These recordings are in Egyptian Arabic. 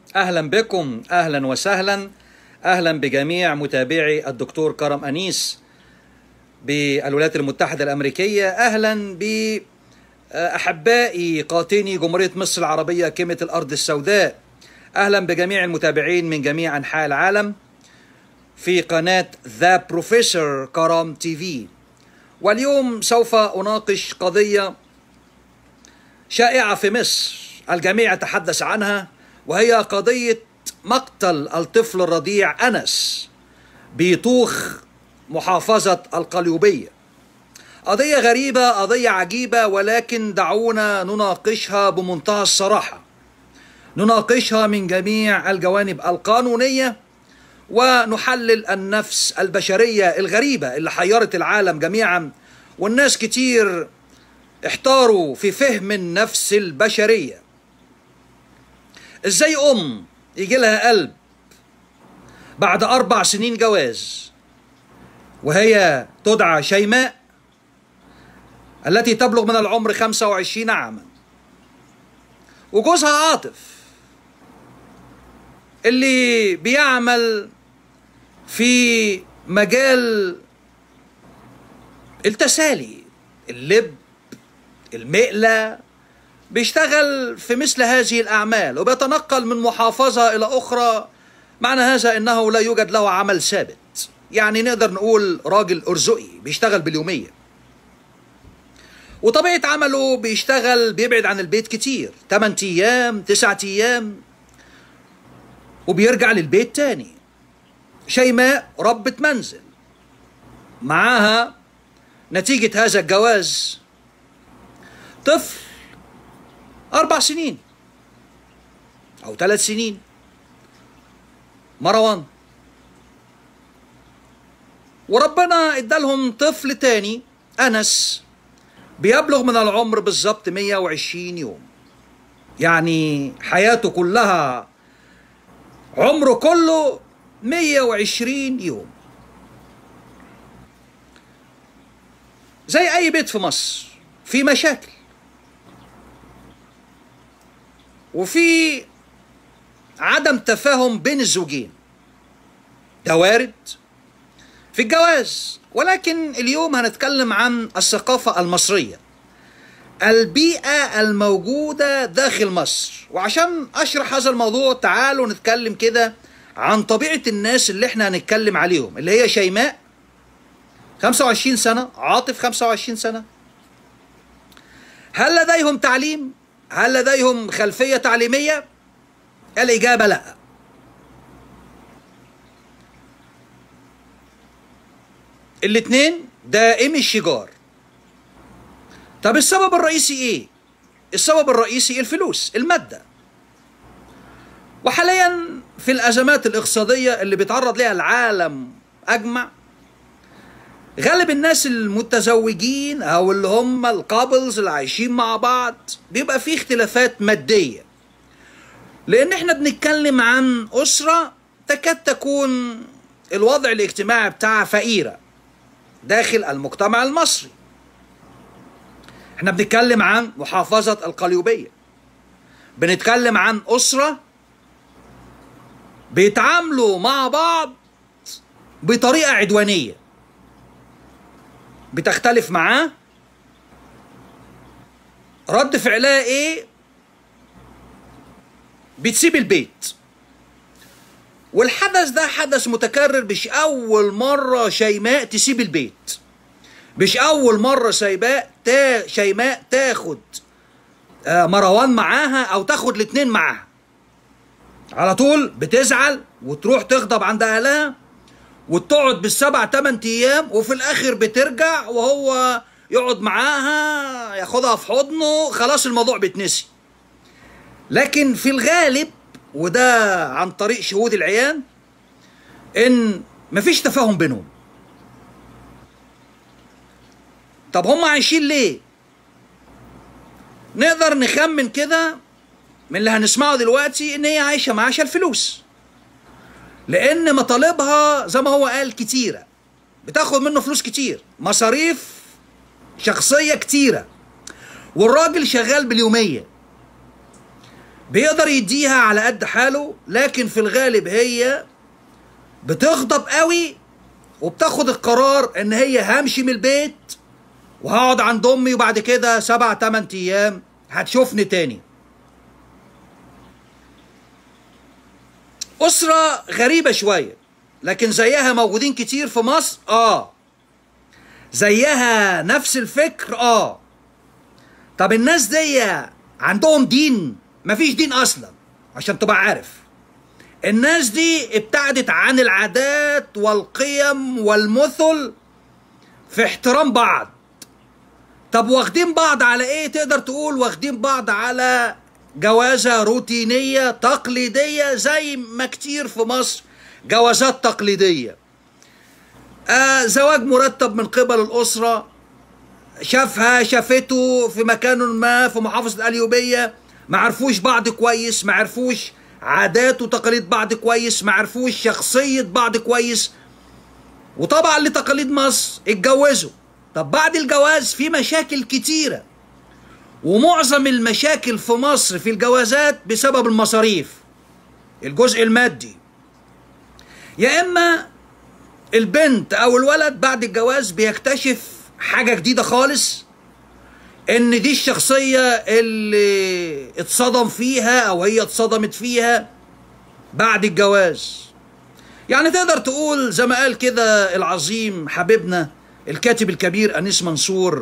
اهلا بكم اهلا وسهلا اهلا بجميع متابعي الدكتور كرم انيس بالولايات المتحده الامريكيه اهلا باحبائي قاطني جمهوريه مصر العربيه كلمه الارض السوداء اهلا بجميع المتابعين من جميع انحاء العالم في قناه ذا بروفيسور كرم تي في واليوم سوف اناقش قضيه شائعه في مصر الجميع يتحدث عنها وهي قضيه مقتل الطفل الرضيع انس بطوخ محافظه القليوبيه قضيه غريبه قضيه عجيبه ولكن دعونا نناقشها بمنتهى الصراحه نناقشها من جميع الجوانب القانونيه ونحلل النفس البشريه الغريبه اللي حيرت العالم جميعا والناس كتير احتاروا في فهم النفس البشريه ازاي ام يجي لها قلب بعد اربع سنين جواز وهي تدعى شيماء التي تبلغ من العمر 25 عاما وجوزها عاطف اللي بيعمل في مجال التسالي اللب المقلة بيشتغل في مثل هذه الأعمال وبيتنقل من محافظة إلى أخرى معنى هذا أنه لا يوجد له عمل ثابت يعني نقدر نقول راجل أرزقي بيشتغل باليومية وطبيعة عمله بيشتغل بيبعد عن البيت كتير 8 أيام 9 أيام وبيرجع للبيت تاني شيماء ربة منزل معاها نتيجة هذا الجواز طفل أربع سنين أو ثلاث سنين مروان وربنا ادالهم طفل تاني أنس بيبلغ من العمر بالظبط 120 يوم يعني حياته كلها عمره كله 120 يوم زي أي بيت في مصر في مشاكل وفي عدم تفاهم بين الزوجين ده وارد في الجواز ولكن اليوم هنتكلم عن الثقافة المصرية البيئة الموجودة داخل مصر وعشان أشرح هذا الموضوع تعالوا نتكلم كده عن طبيعة الناس اللي احنا هنتكلم عليهم اللي هي شيماء 25 سنة عاطف 25 سنة هل لديهم تعليم؟ هل لديهم خلفية تعليمية؟ الإجابة لا الاتنين دائمي الشجار طب السبب الرئيسي ايه؟ السبب الرئيسي الفلوس المادة وحاليا في الأزمات الاقتصادية اللي بيتعرض لها العالم أجمع غالب الناس المتزوجين او اللي هم الكابلز اللي عايشين مع بعض بيبقى في اختلافات ماديه لان احنا بنتكلم عن اسره تكاد تكون الوضع الاجتماعي بتاعها فقيره داخل المجتمع المصري احنا بنتكلم عن محافظه القليوبيه بنتكلم عن اسره بيتعاملوا مع بعض بطريقه عدوانيه بتختلف معاه رد فعلها ايه بتسيب البيت والحدث ده حدث متكرر مش اول مره شيماء تسيب البيت مش اول مره شيماء تا شيماء تاخد آه مروان معاها او تاخد الاتنين معاها على طول بتزعل وتروح تغضب عند اهلها وتقعد بالسبع تمن ايام وفي الاخر بترجع وهو يقعد معاها ياخدها في حضنه خلاص الموضوع بيتنسي لكن في الغالب وده عن طريق شهود العيان ان مفيش تفاهم بينهم طب هم عايشين ليه نقدر نخمن كده من اللي هنسمعه دلوقتي ان هي عايشه معاه عشان الفلوس لان مطالبها زي ما هو قال كتيره بتاخد منه فلوس كتير مصاريف شخصيه كتيره والراجل شغال باليوميه بيقدر يديها على قد حاله لكن في الغالب هي بتغضب قوي وبتاخد القرار ان هي همشي من البيت وهقعد عند امي وبعد كده سبع تمن ايام هتشوفني تاني أسرة غريبة شوية لكن زيها موجودين كتير في مصر اه زيها نفس الفكر اه طب الناس دي عندهم دين مفيش دين اصلا عشان تبقى عارف الناس دي ابتعدت عن العادات والقيم والمثل في احترام بعض طب واخدين بعض على ايه تقدر تقول واخدين بعض على جوازة روتينية تقليدية زي ما كتير في مصر جوازات تقليدية آه زواج مرتب من قبل الأسرة شافها شافته في مكان ما في محافظة القليوبية ما عرفوش بعض كويس ما عرفوش عادات وتقاليد بعض كويس ما عرفوش شخصية بعض كويس وطبعا لتقاليد مصر اتجوزوا طب بعد الجواز في مشاكل كتيرة ومعظم المشاكل في مصر في الجوازات بسبب المصاريف الجزء المادي يا اما البنت او الولد بعد الجواز بيكتشف حاجه جديده خالص ان دي الشخصيه اللي اتصدم فيها او هي اتصدمت فيها بعد الجواز يعني تقدر تقول زي ما قال كده العظيم حبيبنا الكاتب الكبير انيس منصور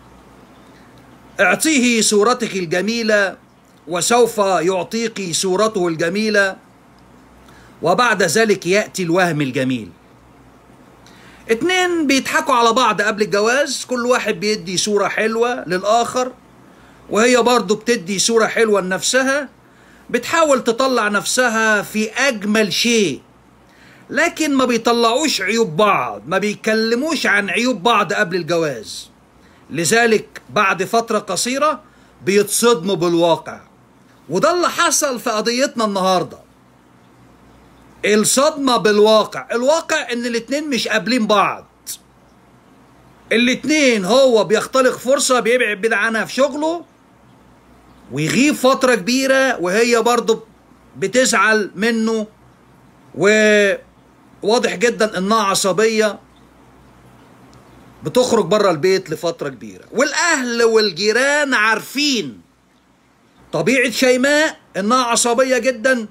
اعطيه صورتك الجميله وسوف يعطيك صورته الجميله وبعد ذلك ياتي الوهم الجميل اتنين بيضحكوا على بعض قبل الجواز كل واحد بيدي صورة حلوة للآخر وهي برضه بتدي صورة حلوة لنفسها بتحاول تطلع نفسها في أجمل شيء لكن ما بيطلعوش عيوب بعض ما بيتكلموش عن عيوب بعض قبل الجواز لذلك بعد فترة قصيرة بيتصدموا بالواقع وده اللي حصل في قضيتنا النهارده الصدمة بالواقع الواقع ان الاتنين مش قابلين بعض الاتنين هو بيختلق فرصة بيبعد بعيد عنها في شغله ويغيب فترة كبيرة وهي برضه بتزعل منه وواضح جدا انها عصبية بتخرج بره البيت لفترة كبيرة والاهل والجيران عارفين طبيعة شيماء انها عصبية جدا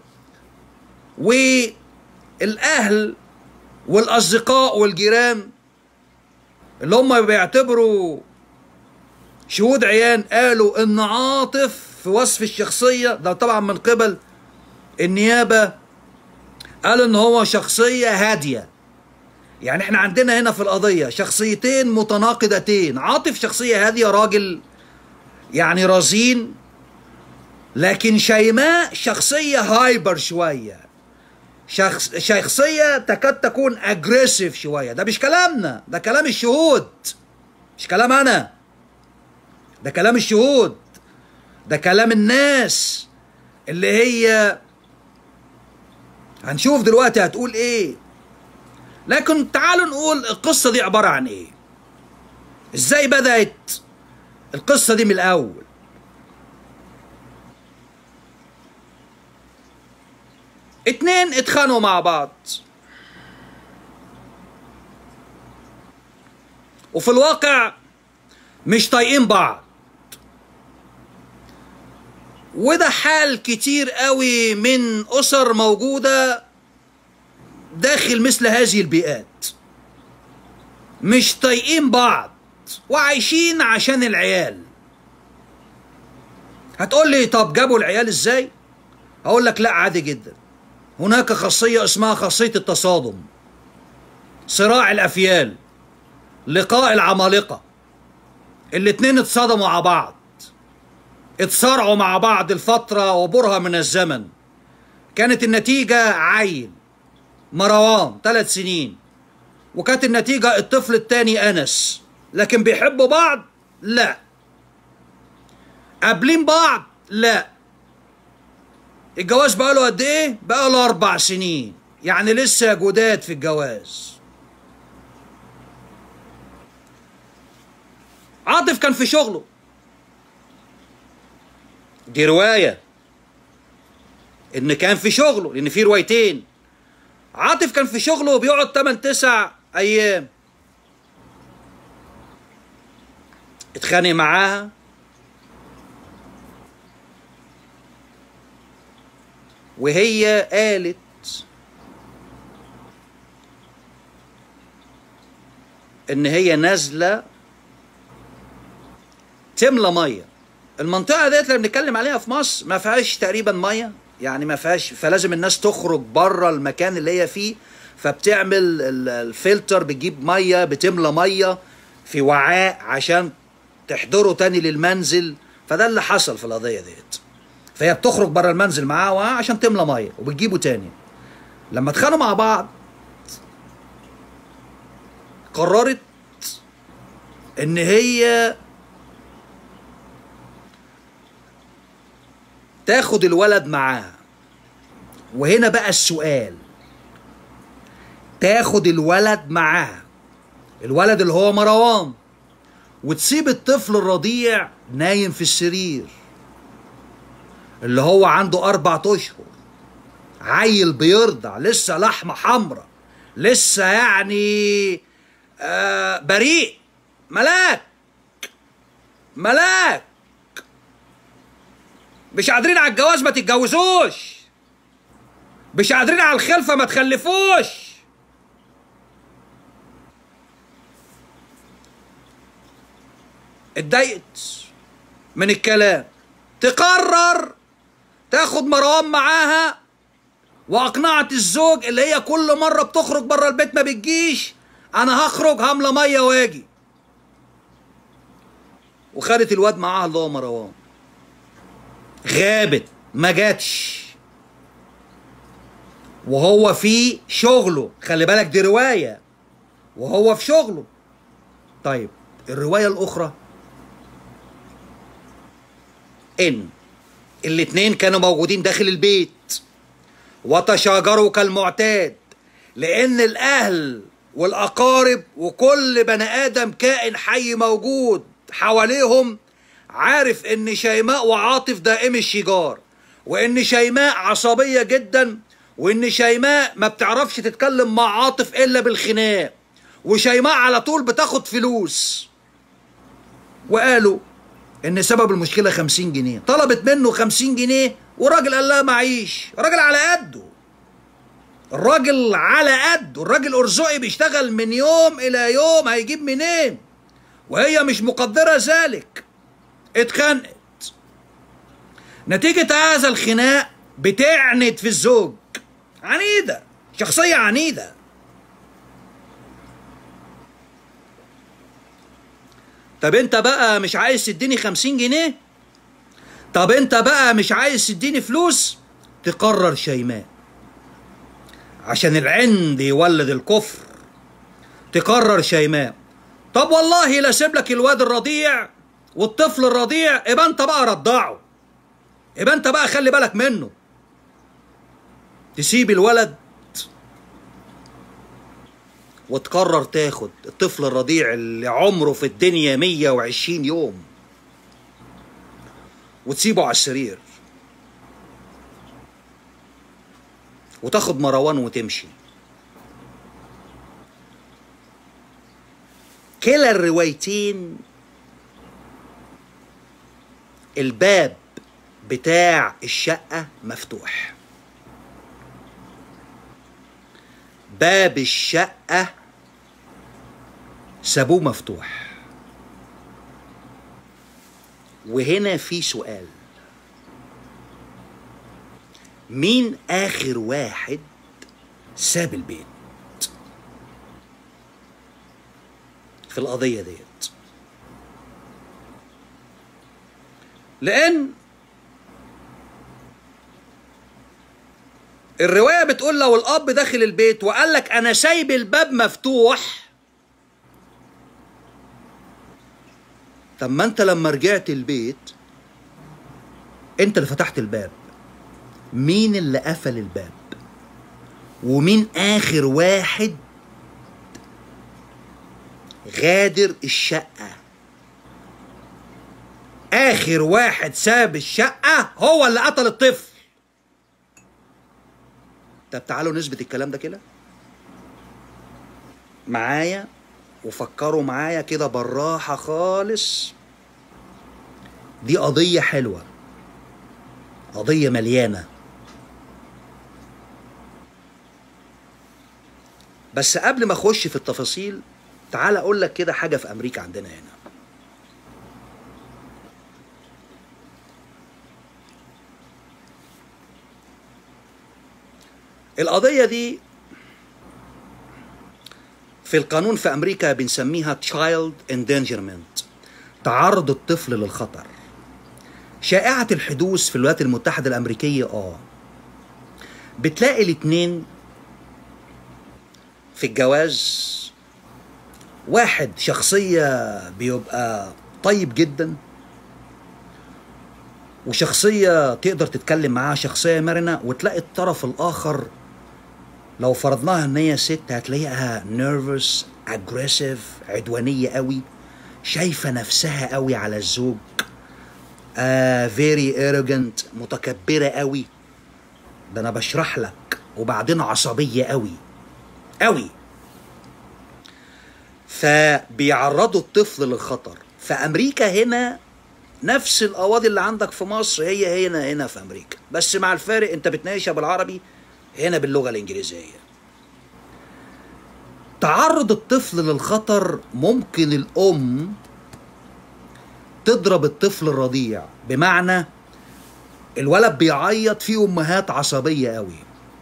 والاهل والاصدقاء والجيران اللي هم بيعتبروا شهود عيان قالوا ان عاطف في وصف الشخصيه ده طبعا من قبل النيابه قال ان هو شخصيه هاديه يعني احنا عندنا هنا في القضيه شخصيتين متناقضتين عاطف شخصيه هاديه راجل يعني رزين لكن شيماء شخصيه هايبر شويه شخص شخصية تكاد تكون اجريسيف شوية ده مش كلامنا ده كلام الشهود مش كلام انا ده كلام الشهود ده كلام الناس اللي هي هنشوف دلوقتي هتقول ايه لكن تعالوا نقول القصة دي عبارة عن ايه ازاي بدأت القصة دي من الاول اتنين اتخانقوا مع بعض وفي الواقع مش طايقين بعض وده حال كتير قوي من اسر موجوده داخل مثل هذه البيئات مش طايقين بعض وعايشين عشان العيال هتقول لي طب جابوا العيال ازاي هقول لك لا عادي جدا هناك خاصية اسمها خاصية التصادم صراع الأفيال لقاء العمالقة الاتنين اتصادموا مع بعض اتصارعوا مع بعض الفترة وبرهة من الزمن كانت النتيجة عيل مروان ثلاث سنين وكانت النتيجة الطفل الثاني أنس لكن بيحبوا بعض لا قابلين بعض لا الجواز بقى له قد ايه بقى له اربع سنين يعني لسه جداد في الجواز عاطف كان في شغله دي رواية ان كان في شغله لان في روايتين عاطف كان في شغله وبيقعد 8 9 ايام اتخانق معاها وهي قالت ان هي نازله تملى ميه المنطقه ديت اللي بنتكلم عليها في مصر ما فيهاش تقريبا ميه يعني ما فيهاش فلازم الناس تخرج بره المكان اللي هي فيه فبتعمل ال- الفلتر بتجيب ميه بتملى ميه في وعاء عشان تحضره تاني للمنزل فده اللي حصل في القضيه ديت فهي بتخرج بره المنزل معاه وعاء عشان تملى ميه وبتجيبه تاني لما اتخانقوا مع بعض قررت ان هي تاخد الولد معاها وهنا بقى السؤال تاخد الولد معاها الولد اللي هو مروان وتسيب الطفل الرضيع نايم في السرير اللي هو عنده أربعة أشهر عيل بيرضع لسه لحمة حمراء لسه يعني آه بريء ملاك ملاك مش قادرين على الجواز ما تتجوزوش مش قادرين على الخلفه ما تخلفوش اتضايقت من الكلام تقرر تاخد مروان معاها واقنعت الزوج اللي هي كل مره بتخرج بره البيت ما بتجيش انا هخرج هملى ميه واجي وخدت الواد معاها اللي هو مروان غابت ما جاتش وهو في شغله خلي بالك دي رواية وهو في شغله طيب الرواية الأخرى إن الاتنين كانوا موجودين داخل البيت وتشاجروا كالمعتاد لأن الأهل والأقارب وكل بني آدم كائن حي موجود حواليهم عارف ان شيماء وعاطف دائم الشجار وان شيماء عصبية جدا وان شيماء ما بتعرفش تتكلم مع عاطف الا بالخناق وشيماء على طول بتاخد فلوس وقالوا ان سبب المشكلة خمسين جنيه طلبت منه خمسين جنيه وراجل قال لها معيش راجل على قده الراجل على قده الراجل ارزقي بيشتغل من يوم الى يوم هيجيب منين وهي مش مقدرة ذلك اتخانقت نتيجة هذا الخناق بتعند في الزوج عنيدة شخصية عنيدة طب انت بقى مش عايز تديني خمسين جنيه طب انت بقى مش عايز تديني فلوس تقرر شيماء عشان العند يولد الكفر تقرر شيماء طب والله لا سيب لك الواد الرضيع والطفل الرضيع يبقى انت بقى رضعه يبقى انت بقى خلي بالك منه تسيب الولد وتقرر تاخد الطفل الرضيع اللي عمره في الدنيا 120 يوم وتسيبه على السرير وتاخد مروان وتمشي كلا الروايتين الباب بتاع الشقة مفتوح باب الشقة سابوه مفتوح وهنا في سؤال مين آخر واحد ساب البيت في القضية ديت لأن الرواية بتقول لو الأب داخل البيت وقال لك أنا سايب الباب مفتوح طب ما أنت لما رجعت البيت أنت اللي فتحت الباب مين اللي قفل الباب ومين آخر واحد غادر الشقة آخر واحد ساب الشقة هو اللي قتل الطفل طب تعالوا نثبت الكلام ده كده معايا وفكروا معايا كده بالراحة خالص دي قضية حلوة قضية مليانة بس قبل ما اخش في التفاصيل تعال اقول لك كده حاجة في امريكا عندنا هنا القضية دي في القانون في أمريكا بنسميها child endangerment تعرض الطفل للخطر شائعة الحدوث في الولايات المتحدة الأمريكية آه بتلاقي الاتنين في الجواز واحد شخصية بيبقى طيب جدا وشخصية تقدر تتكلم معاها شخصية مرنة وتلاقي الطرف الآخر لو فرضناها ان هي ست هتلاقيها نيرفس اجريسيف عدوانيه قوي شايفه نفسها قوي على الزوج فيري uh, ايروجنت متكبره قوي ده انا بشرح لك وبعدين عصبيه قوي قوي فبيعرضوا الطفل للخطر في امريكا هنا نفس القواضي اللي عندك في مصر هي هنا هنا في امريكا بس مع الفارق انت بتناقشها بالعربي هنا باللغه الانجليزيه تعرض الطفل للخطر ممكن الام تضرب الطفل الرضيع بمعنى الولد بيعيط في امهات عصبيه قوي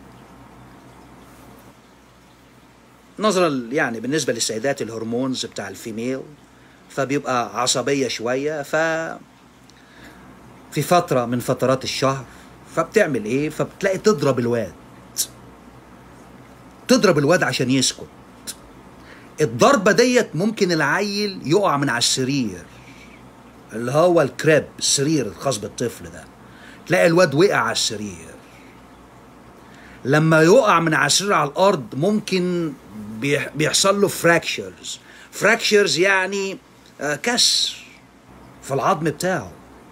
نظرا يعني بالنسبه للسيدات الهرمونز بتاع الفيميل فبيبقى عصبيه شويه ف في فتره من فترات الشهر فبتعمل ايه فبتلاقي تضرب الواد تضرب الواد عشان يسكت الضربه ديت ممكن العيل يقع من على السرير اللي هو الكريب السرير الخاص بالطفل ده تلاقي الواد وقع على السرير لما يقع من على السرير على الارض ممكن بيحصل له فراكشرز فراكشرز يعني كسر في العظم بتاعه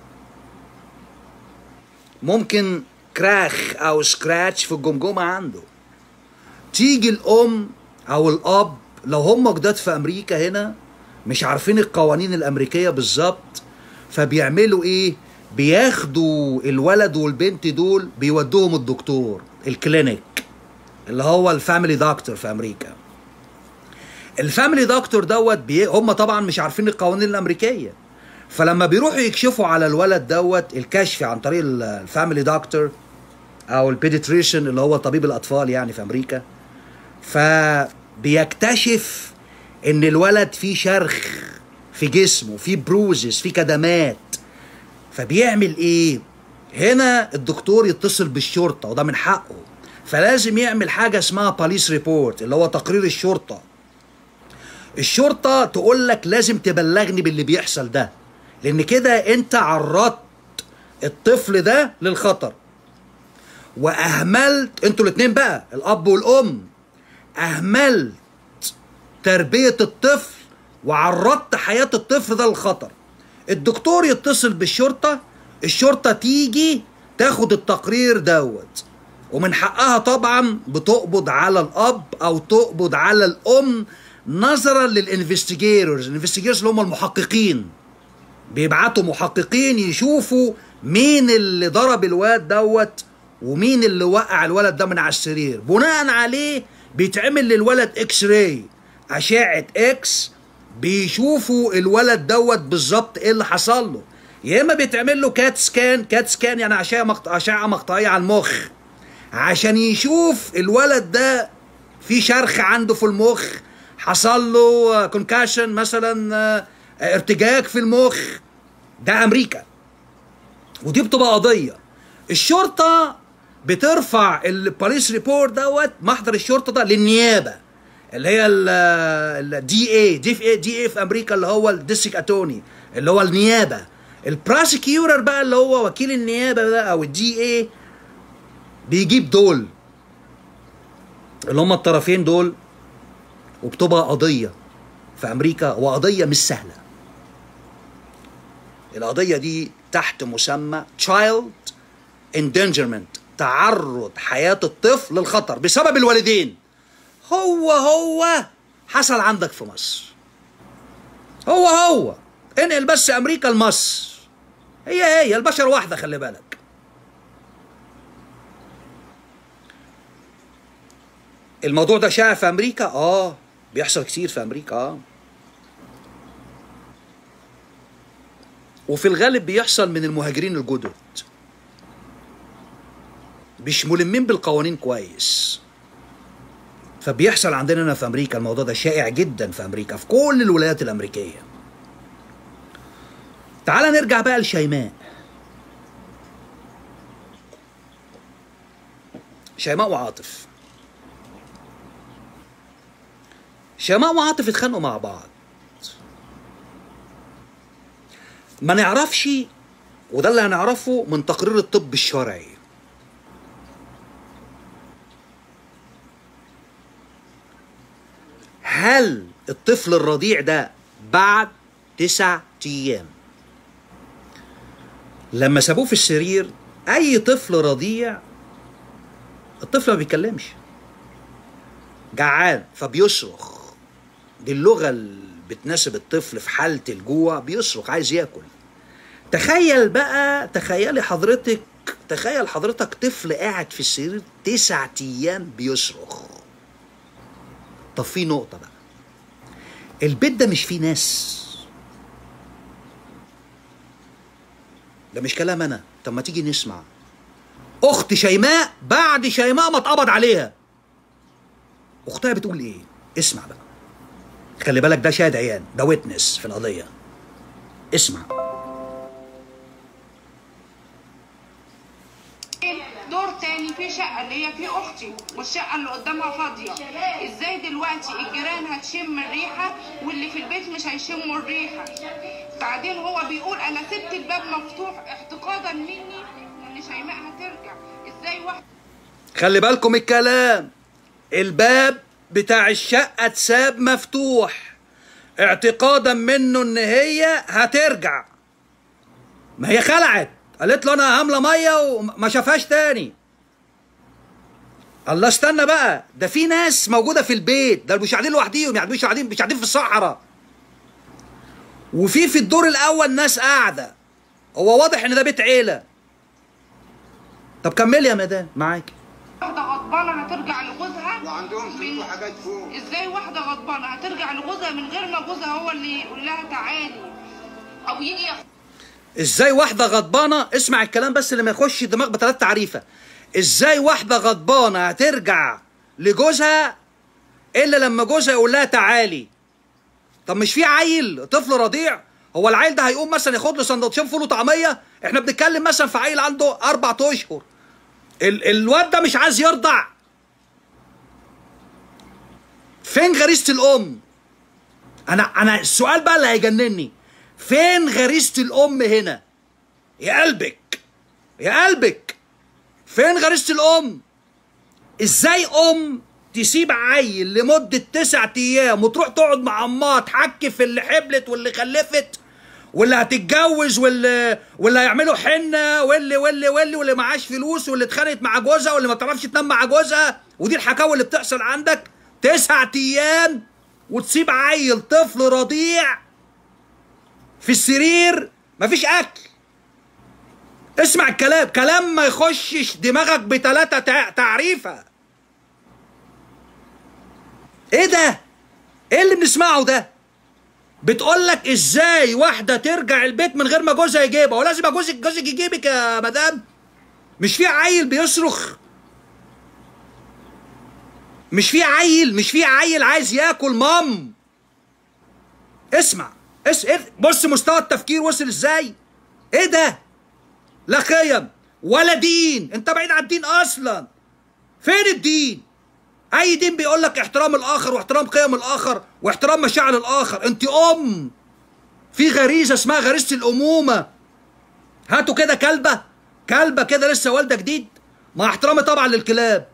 ممكن كراخ او سكراتش في الجمجمه عنده تيجي الام او الاب لو هم جداد في امريكا هنا مش عارفين القوانين الامريكيه بالظبط فبيعملوا ايه بياخدوا الولد والبنت دول بيودوهم الدكتور الكلينيك اللي هو الفاميلي دكتور في امريكا الفاميلي دكتور دوت بي... هم طبعا مش عارفين القوانين الامريكيه فلما بيروحوا يكشفوا على الولد دوت الكشف عن طريق الفاميلي دكتور او البيديتريشن اللي هو طبيب الاطفال يعني في امريكا فبيكتشف ان الولد فيه شرخ في جسمه فيه بروزز فيه كدمات فبيعمل ايه هنا الدكتور يتصل بالشرطه وده من حقه فلازم يعمل حاجه اسمها بوليس ريبورت اللي هو تقرير الشرطه الشرطه تقول لك لازم تبلغني باللي بيحصل ده لان كده انت عرضت الطفل ده للخطر واهملت انتوا الاثنين بقى الاب والام اهملت تربيه الطفل وعرضت حياه الطفل ده للخطر الدكتور يتصل بالشرطه الشرطه تيجي تاخد التقرير دوت ومن حقها طبعا بتقبض على الاب او تقبض على الام نظرا للانفستيجيرز الانفستيجيرز اللي هم المحققين بيبعتوا محققين يشوفوا مين اللي ضرب الواد دوت ومين اللي وقع الولد ده من على السرير بناء عليه بيتعمل للولد اكس راي اشعه اكس بيشوفوا الولد دوت بالظبط ايه اللي حصل له يا اما بيتعمل له كات سكان كات سكان يعني اشعه مقط... اشعه مقطعيه على المخ عشان يشوف الولد ده في شرخ عنده في المخ حصل له كونكاشن مثلا ارتجاج في المخ ده امريكا ودي بتبقى قضيه الشرطه بترفع البوليس ريبورت دوت محضر الشرطه ده للنيابه اللي هي الدي اي دي في دي اي في امريكا اللي هو الديستريكت اتوني اللي هو النيابه البروسيكيورر بقى اللي هو وكيل النيابه ده او الدي اي بيجيب دول اللي هم الطرفين دول وبتبقى قضيه في امريكا وقضيه مش سهله القضيه دي تحت مسمى child endangerment تعرض حياة الطفل للخطر بسبب الوالدين هو هو حصل عندك في مصر هو هو انقل بس امريكا لمصر هي هي البشر واحده خلي بالك الموضوع ده شائع في امريكا اه بيحصل كتير في امريكا اه وفي الغالب بيحصل من المهاجرين الجدد مش ملمين بالقوانين كويس فبيحصل عندنا هنا في امريكا الموضوع ده شائع جدا في امريكا في كل الولايات الامريكيه تعال نرجع بقى لشيماء شيماء وعاطف شيماء وعاطف اتخانقوا مع بعض ما نعرفش وده اللي هنعرفه من تقرير الطب الشرعي هل الطفل الرضيع ده بعد تسع ايام لما سابوه في السرير اي طفل رضيع الطفل ما بيتكلمش جعان فبيصرخ دي اللغه اللي بتناسب الطفل في حاله الجوع بيصرخ عايز ياكل تخيل بقى تخيلي حضرتك تخيل حضرتك طفل قاعد في السرير تسعة ايام بيصرخ طب في نقطه بقى البيت ده مش فيه ناس ده مش كلام انا طب ما تيجي نسمع اخت شيماء بعد شيماء ما اتقبض عليها اختها بتقول ايه اسمع بقى خلي بالك ده شاهد عيان ده ويتنس في القضيه اسمع دور تاني في شقة اللي هي في أختي والشقة اللي قدامها فاضية ازاي دلوقتي الجيران هتشم الريحة واللي في البيت مش هيشموا الريحة بعدين هو بيقول أنا سبت الباب مفتوح اعتقادا مني إن شيماء هترجع ازاي واحد خلي بالكم الكلام الباب بتاع الشقة اتساب مفتوح اعتقادا منه ان هي هترجع ما هي خلعت قالت له انا هامله ميه وما شافهاش تاني الله استنى بقى ده في ناس موجوده في البيت ده مش قاعدين لوحديهم يعني مش قاعدين مش قاعدين في الصحراء وفي في الدور الاول ناس قاعده هو واضح ان ده بيت عيله طب كملي يا مدام معاكي واحدة غضبانة هترجع لجوزها وعندهم من- شوفوا حاجات فوق ازاي واحدة غضبانة هترجع لجوزها من غير ما جوزها هو اللي يقول لها تعالي او يجي ياخد ازاي واحده غضبانه اسمع الكلام بس اللي ما يخش دماغ بثلاث تعريفه ازاي واحده غضبانه هترجع لجوزها الا لما جوزها يقول لها تعالي طب مش في عيل طفل رضيع هو العيل ده هيقوم مثلا ياخد له سندوتشين فول وطعميه احنا بنتكلم مثلا في عيل عنده اربع اشهر ال الواد ده مش عايز يرضع فين غريزه الام انا انا السؤال بقى اللي هيجنني فين غريزه الام هنا يا قلبك يا قلبك فين غريزه الام ازاي ام تسيب عيل لمده تسعة ايام وتروح تقعد مع امها تحكي في اللي حبلت واللي خلفت واللي هتتجوز واللي واللي هيعملوا حنه واللي واللي واللي واللي معاش فلوس واللي اتخانقت مع جوزها واللي ما تعرفش تنام مع جوزها ودي الحكاوي اللي بتحصل عندك تسعة ايام وتسيب عيل طفل رضيع في السرير مفيش اكل اسمع الكلام كلام ما يخشش دماغك بتلاتة تع- تعريفة ايه ده ايه اللي بنسمعه ده بتقول لك ازاي واحده ترجع البيت من غير ما جوزها يجيبها ولازم جوزك جوزك يجيبك يا مدام مش في عيل بيصرخ مش في عيل مش في عيل عايز ياكل مام اسمع اس إيه- بص مستوى التفكير وصل ازاي ايه ده لا قيم ولا دين انت بعيد عن الدين اصلا فين الدين اي دين بيقول لك احترام الاخر واحترام قيم الاخر واحترام مشاعر الاخر انت ام في غريزه اسمها غريزه الامومه هاتوا كده كلبه كلبه كده لسه والده جديد مع احترامي طبعا للكلاب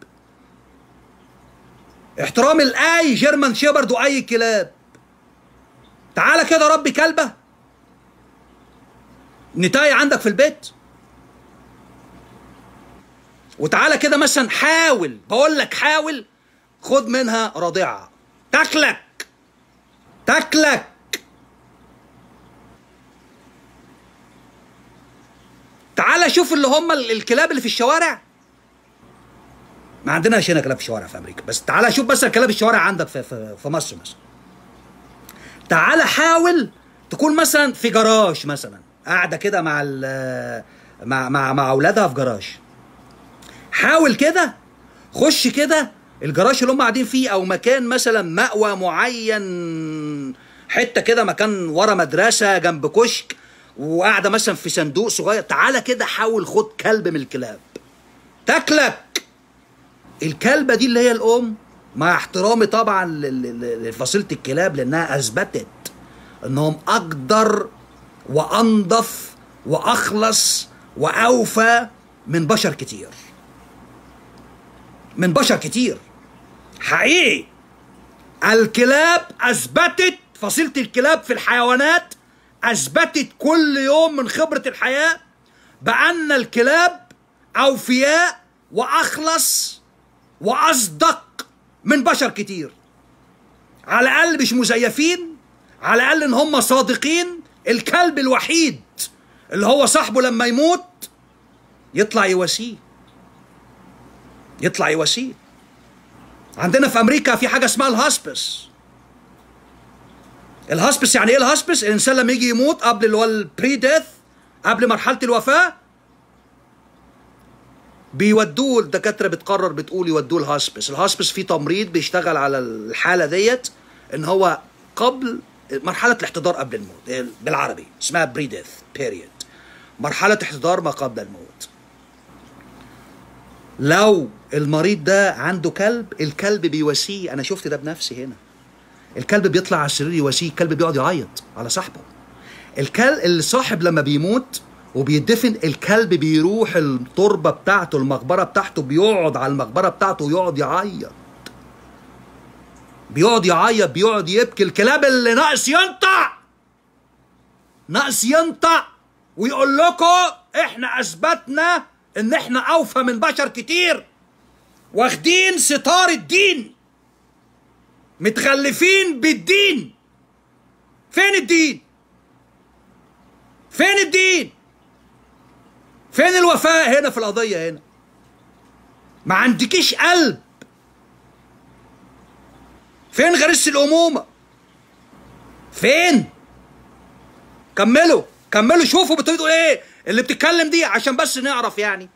احترامي لاي جيرمان شيبرد واي كلاب تعالى كده ربي كلبه نتاية عندك في البيت وتعالى كده مثلا حاول بقول لك حاول خد منها رضيعه تاكلك تاكلك تعالى شوف اللي هم ال- الكلاب اللي في الشوارع ما عندناش هنا كلاب في الشوارع في امريكا بس تعالى شوف بس كلاب الشوارع عندك في في, في مصر مثلا تعالى حاول تكون مثلا في جراج مثلا قاعده كده مع ال- مع مع مع اولادها في جراج حاول كده خش كده الجراج اللي هم قاعدين فيه او مكان مثلا مأوى معين حته كده مكان ورا مدرسه جنب كشك وقاعده مثلا في صندوق صغير تعالى كده حاول خد كلب من الكلاب تاكلك الكلبه دي اللي هي الام مع احترامي طبعا لل- لل- لفصيله الكلاب لانها اثبتت انهم اقدر وانظف واخلص واوفى من بشر كتير من بشر كتير حقيقي الكلاب اثبتت فصيله الكلاب في الحيوانات اثبتت كل يوم من خبره الحياه بان الكلاب اوفياء واخلص واصدق من بشر كتير على الاقل مش مزيفين على الاقل ان هم صادقين الكلب الوحيد اللي هو صاحبه لما يموت يطلع يواسيه يطلع يواسيه عندنا في امريكا في حاجه اسمها الهاسبس الهاسبس يعني ايه الهاسبس الانسان لما يجي يموت قبل اللي هو البري ديث قبل مرحله الوفاه بيودوه الدكاتره بتقرر بتقول يودوه الهاسبس الهاسبس فيه تمريض بيشتغل على الحاله ديت ان هو قبل مرحله الاحتضار قبل الموت بالعربي اسمها بري ديث بيريد مرحله احتضار ما قبل الموت لو المريض ده عنده كلب الكلب بيواسيه انا شفت ده بنفسي هنا الكلب بيطلع على السرير يواسيه الكلب بيقعد يعيط على صاحبه الكلب الصاحب لما بيموت وبيدفن الكلب بيروح التربة بتاعته المقبرة بتاعته بيقعد على المقبرة بتاعته ويقعد يعيط بيقعد يعيط بيقعد يبكي الكلاب اللي ناقص ينطع ناقص ينطع ويقول لكم احنا اثبتنا ان احنا اوفى من بشر كتير واخدين ستار الدين متخلفين بالدين فين الدين فين الدين فين الوفاء هنا في القضية هنا ما عندكيش قلب فين غريزة الأمومة فين كملوا كملوا شوفوا بتقولوا ايه اللي بتتكلم دي عشان بس نعرف يعني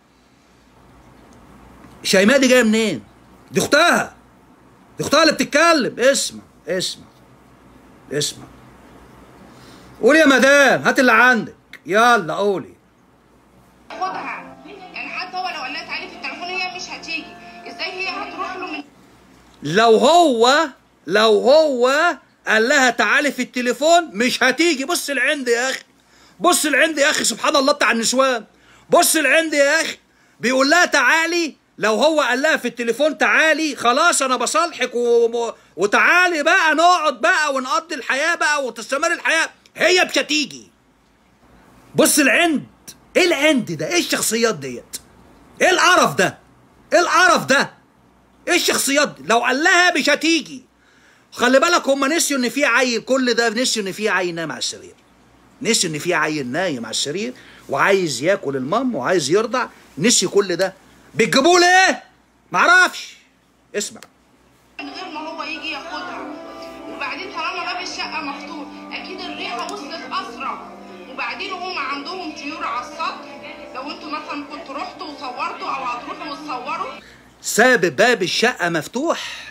شيماء دي جايه منين دي اختها دي اختها اللي بتتكلم اسمع اسمع اسمع قولي يا مدام هات اللي عندك يلا قولي خدها يعني حتى هو لو قال لها تعالي في التليفون هي مش هتيجي ازاي هي هتروح له من لو هو لو هو قال لها تعالي في التليفون مش هتيجي بص العند يا اخي بص العند يا اخي سبحان الله بتاع النسوان بص العند يا اخي بيقول لها تعالي لو هو قال لها في التليفون تعالي خلاص انا بصالحك و... وتعالي بقى نقعد بقى ونقضي الحياه بقى وتستمر الحياه هي مش هتيجي بص العند ايه العند ده ايه الشخصيات ديت ايه القرف ده ايه القرف ده ايه الشخصيات دي لو قال لها مش هتيجي خلي بالك هم نسيوا ان في عيل كل ده نسيوا ان في عيل نايم على السرير نسيوا ان في عيل نايم على السرير وعايز ياكل المام وعايز يرضع نسي كل ده بتجيبوه ليه معرفش اسمع من غير ما هو يجي ياخدها وبعدين طالما باب الشقه مفتوح اكيد الريحه وصلت اسرع وبعدين هم عندهم طيور على السطح لو انتوا مثلا كنتوا رحتوا وصورتوا او هتروحوا وتصوروا ساب باب الشقة مفتوح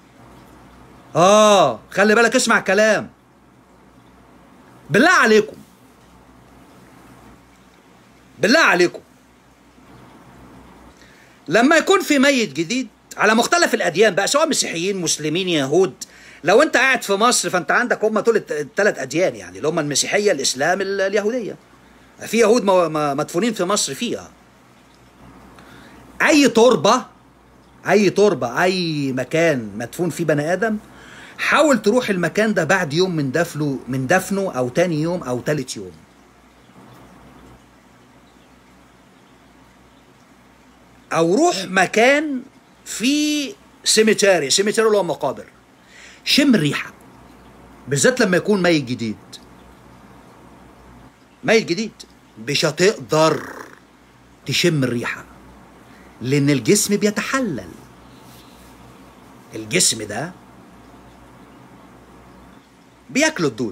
اه خلي بالك اسمع كلام بالله عليكم بالله عليكم لما يكون في ميت جديد على مختلف الاديان بقى سواء مسيحيين مسلمين يهود لو انت قاعد في مصر فانت عندك هم دول الثلاث اديان يعني اللي هم المسيحيه الاسلام ال- اليهوديه في يهود م- م- مدفونين في مصر فيها اي تربه اي تربه اي مكان مدفون فيه بني ادم حاول تروح المكان ده بعد يوم من دفنه من دفنه او تاني يوم او تالت يوم او روح مكان في سيميتاري سيميتاري اللي هو مقابر شم الريحه بالذات لما يكون ميت جديد ميت جديد مش هتقدر تشم الريحه لان الجسم بيتحلل الجسم ده بياكلوا الدود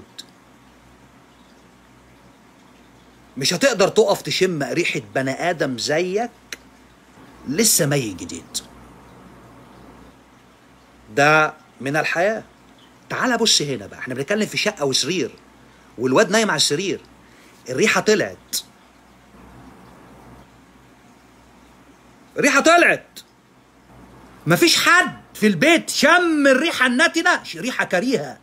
مش هتقدر تقف تشم ريحة بني آدم زيك لسه ميت جديد ده من الحياة تعال بص هنا بقى احنا بنتكلم في شقة وسرير والواد نايم على السرير الريحة طلعت الريحة طلعت مفيش حد في البيت شم الريحة النتنة ريحة كريهة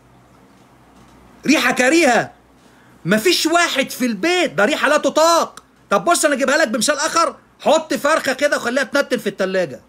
ريحة كريهة مفيش واحد في البيت ده ريحة لا تطاق طب بص انا اجيبها لك بمثال اخر حط فرخة كده وخليها تنتن في التلاجة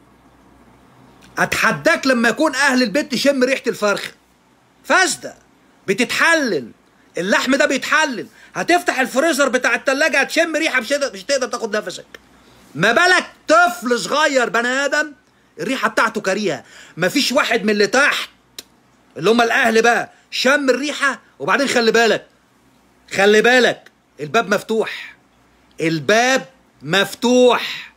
اتحداك لما يكون اهل البيت تشم ريحة الفرخة فاسدة بتتحلل اللحم ده بيتحلل هتفتح الفريزر بتاع التلاجة هتشم ريحة مش هتقدر, مش هتقدر تاخد نفسك ما بالك طفل صغير بني ادم الريحه بتاعته كريهه مفيش واحد من اللي تحت اللي هم الاهل بقى شم الريحه وبعدين خلي بالك خلي بالك الباب مفتوح الباب مفتوح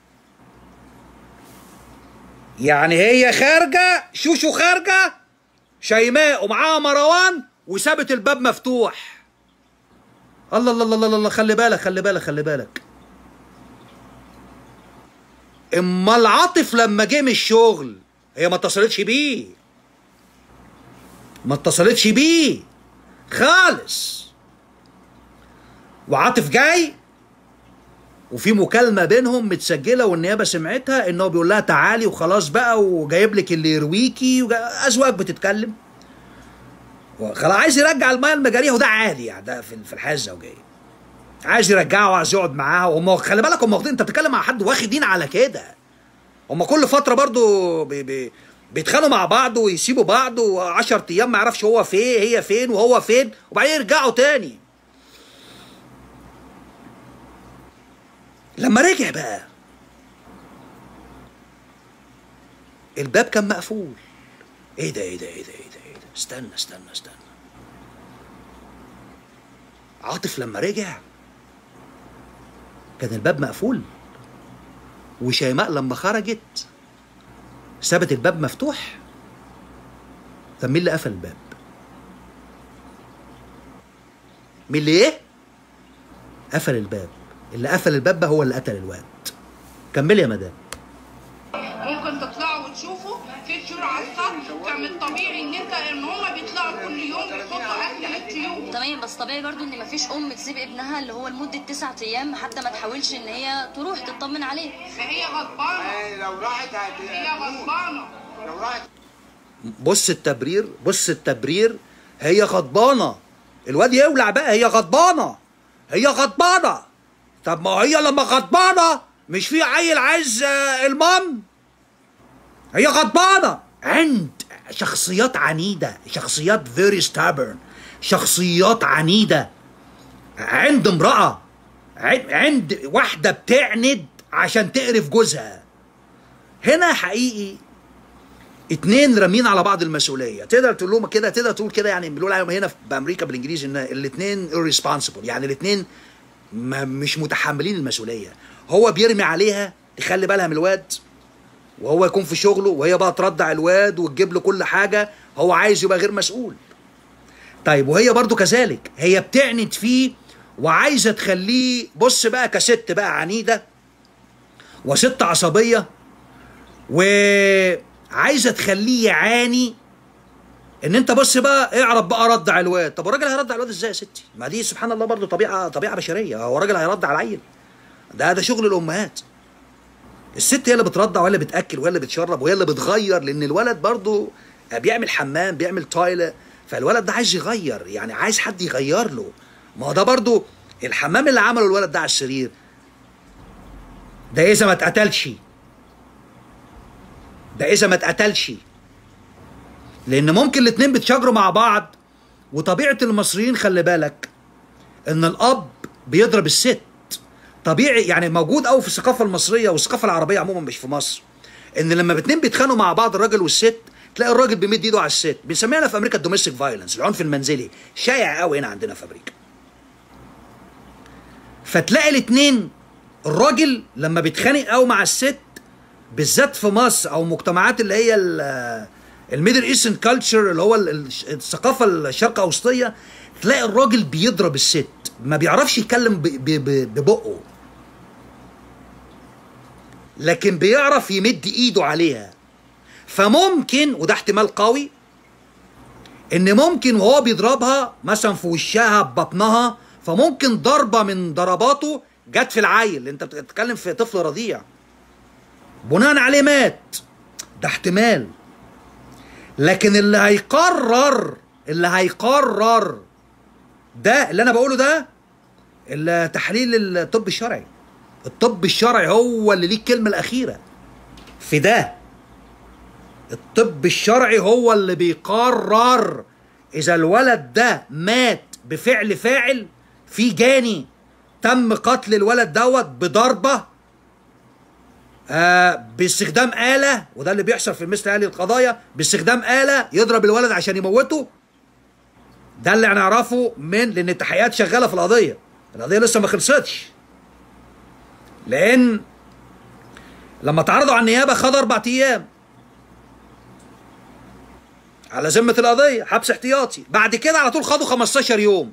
يعني هي خارجه شوشو خارجه شيماء ومعاها مروان وسابت الباب مفتوح الله الله الله الله الله خلي بالك خلي بالك خلي بالك اما العاطف لما جه من الشغل هي ما اتصلتش بيه ما اتصلتش بيه خالص وعاطف جاي وفي مكالمه بينهم متسجله والنيابه سمعتها ان هو بيقول لها تعالي وخلاص بقى وجايب لك اللي يرويكي وجا... ازواج بتتكلم خلاص عايز يرجع الميه المجاريه وده عادي يعني ده في في الحياه الزوجيه عايز يرجعه وعايز يقعد معاها وهم خلي بالك هم واخدين انت بتتكلم مع حد واخدين على كده هم كل فتره برضو بي بي بيتخانقوا مع بعض ويسيبوا بعض و10 ايام ما يعرفش هو فين هي فين وهو فين وبعدين يرجعوا تاني لما رجع بقى الباب كان مقفول ايه ده ايه ده ايه ده ايه ده ايه ده استنى استنى استنى عاطف لما رجع كان الباب مقفول وشيماء لما خرجت سابت الباب مفتوح طب مين اللي قفل الباب؟ مين اللي ايه؟ قفل الباب اللي قفل الباب بقى هو اللي قتل الواد كملي يا مدام ممكن تطلعوا وتشوفوا في طيور على السطح كان من الطبيعي ان انت ان هما بيطلعوا كل يوم بيحطوا اكل للطيور تمام بس طبيعي برضو ان مفيش ام تسيب ابنها اللي هو لمده تسعة ايام حتى ما تحاولش ان هي تروح تطمن عليه ما هي غضبانه آه، لو راحت هت- هي هتموت غضبانه لو راحت بص التبرير بص التبرير هي غضبانه الواد يولع بقى هي غضبانه هي غضبانه طب ما هي لما غضبانه مش في عيل عايز آه، المام هي غضبانه عند شخصيات عنيده شخصيات فيري stubborn شخصيات عنيده عند امراه عند- عند واحده بتعند عشان تقرف جوزها هنا حقيقي اتنين رامين على بعض المسؤوليه تقدر تقول لهم كده تقدر تقول كده يعني بنقول عليهم هنا في بامريكا بالانجليزي ان الاتنين irresponsible يعني الاتنين ما مش متحملين المسؤوليه هو بيرمي عليها تخلي بالها من الواد وهو يكون في شغله وهي بقى تردع الواد وتجيب له كل حاجه هو عايز يبقى غير مسؤول طيب وهي برضو كذلك هي بتعند فيه وعايزه تخليه بص بقى كست بقى عنيده وست عصبيه وعايزه تخليه يعاني ان انت بص بقى اعرف بقى ردع الواد طب الراجل هيردع الواد ازاي يا ستي ما دي سبحان الله برضو طبيعه طبيعه بشريه هو الراجل هيردع العيل ده ده شغل الامهات الست هي اللي بترضع وهي اللي بتاكل وهي اللي بتشرب وهي اللي بتغير لان الولد برضو بيعمل حمام بيعمل تويلة فالولد ده عايز يغير يعني عايز حد يغير له ما هو ده برضو الحمام اللي عمله الولد ده على السرير ده اذا ما اتقتلش ده اذا ما اتقتلش لان ممكن الاتنين بيتشاجروا مع بعض وطبيعه المصريين خلي بالك ان الاب بيضرب الست طبيعي يعني موجود قوي في الثقافه المصريه والثقافه العربيه عموما مش في مصر ان لما اتنين بيتخانقوا مع بعض الراجل والست تلاقي الراجل بيمد ايده على الست بنسميها في امريكا الدوميستيك فايلنس العنف المنزلي شائع قوي هنا عندنا في امريكا فتلاقي الاتنين الراجل لما بيتخانق قوي مع الست بالذات في مصر او مجتمعات اللي هي الميدل ايسترن كلتشر اللي هو ال- ال- الثقافه الشرق اوسطيه تلاقي الراجل بيضرب الست ما بيعرفش يتكلم ب- ب- ب- ببقه لكن بيعرف يمد ايده عليها فممكن وده احتمال قوي ان ممكن وهو بيضربها مثلا في وشها ببطنها فممكن ضربه من ضرباته جت في العيل انت بتتكلم في طفل رضيع بناء عليه مات ده احتمال لكن اللي هيقرر اللي هيقرر ده اللي انا بقوله ده اللي تحليل الطب الشرعي الطب الشرعي هو اللي ليه الكلمه الاخيره في ده الطب الشرعي هو اللي بيقرر اذا الولد ده مات بفعل فاعل في جاني تم قتل الولد دوت بضربه آه باستخدام آلة وده اللي بيحصل في مثل هذه القضايا باستخدام آلة يضرب الولد عشان يموته ده اللي هنعرفه من لأن التحقيقات شغالة في القضية القضية لسه ما خلصتش لأن لما اتعرضوا على النيابة خد أربع أيام على ذمة القضية حبس احتياطي بعد كده على طول خدوا 15 يوم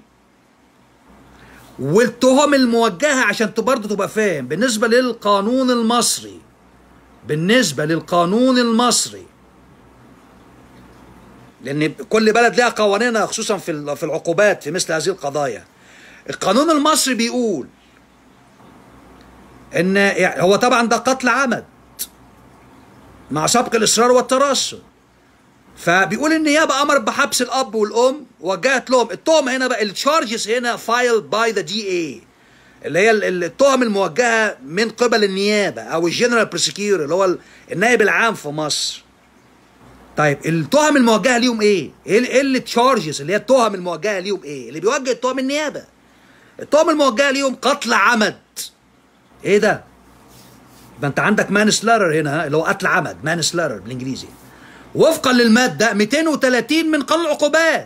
والتهم الموجهة عشان برضه تبقى فاهم بالنسبة للقانون المصري بالنسبة للقانون المصري لأن كل بلد لها قوانينها خصوصا في في العقوبات في مثل هذه القضايا القانون المصري بيقول ان يعني هو طبعا ده قتل عمد مع سبق الاصرار والترصد فبيقول النيابه امرت بحبس الاب والام وجهت لهم التهم هنا بقى التشارجز هنا فايل باي ذا دي اي اللي هي التهم الموجهه من قبل النيابه او الجنرال بروسيكيور اللي هو النائب العام في مصر طيب التهم الموجهه ليهم ايه؟ ايه اللي التشارجز اللي هي التهم الموجهه ليهم ايه؟ اللي بيوجه التهم النيابه التهم الموجهه ليهم قتل عمد ايه ده؟ يبقى انت عندك مان سلارر هنا اللي هو قتل عمد مان سلارر بالانجليزي وفقا للمادة 230 من قانون العقوبات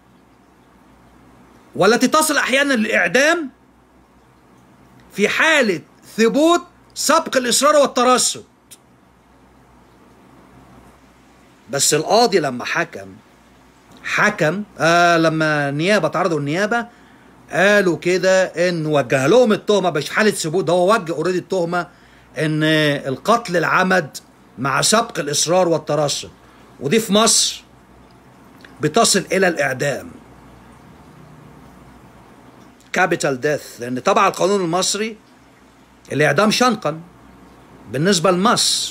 والتي تصل أحيانا للإعدام في حالة ثبوت سبق الإصرار والترصد بس القاضي لما حكم حكم آه لما النيابة تعرضوا النيابة قالوا كده ان وجه لهم التهمة مش حالة ثبوت ده هو وجه اوريدي التهمة ان القتل العمد مع سبق الإصرار والترصد ودي في مصر بتصل إلى الإعدام كابيتال ديث لأن طبعا القانون المصري الإعدام شنقا بالنسبة لمصر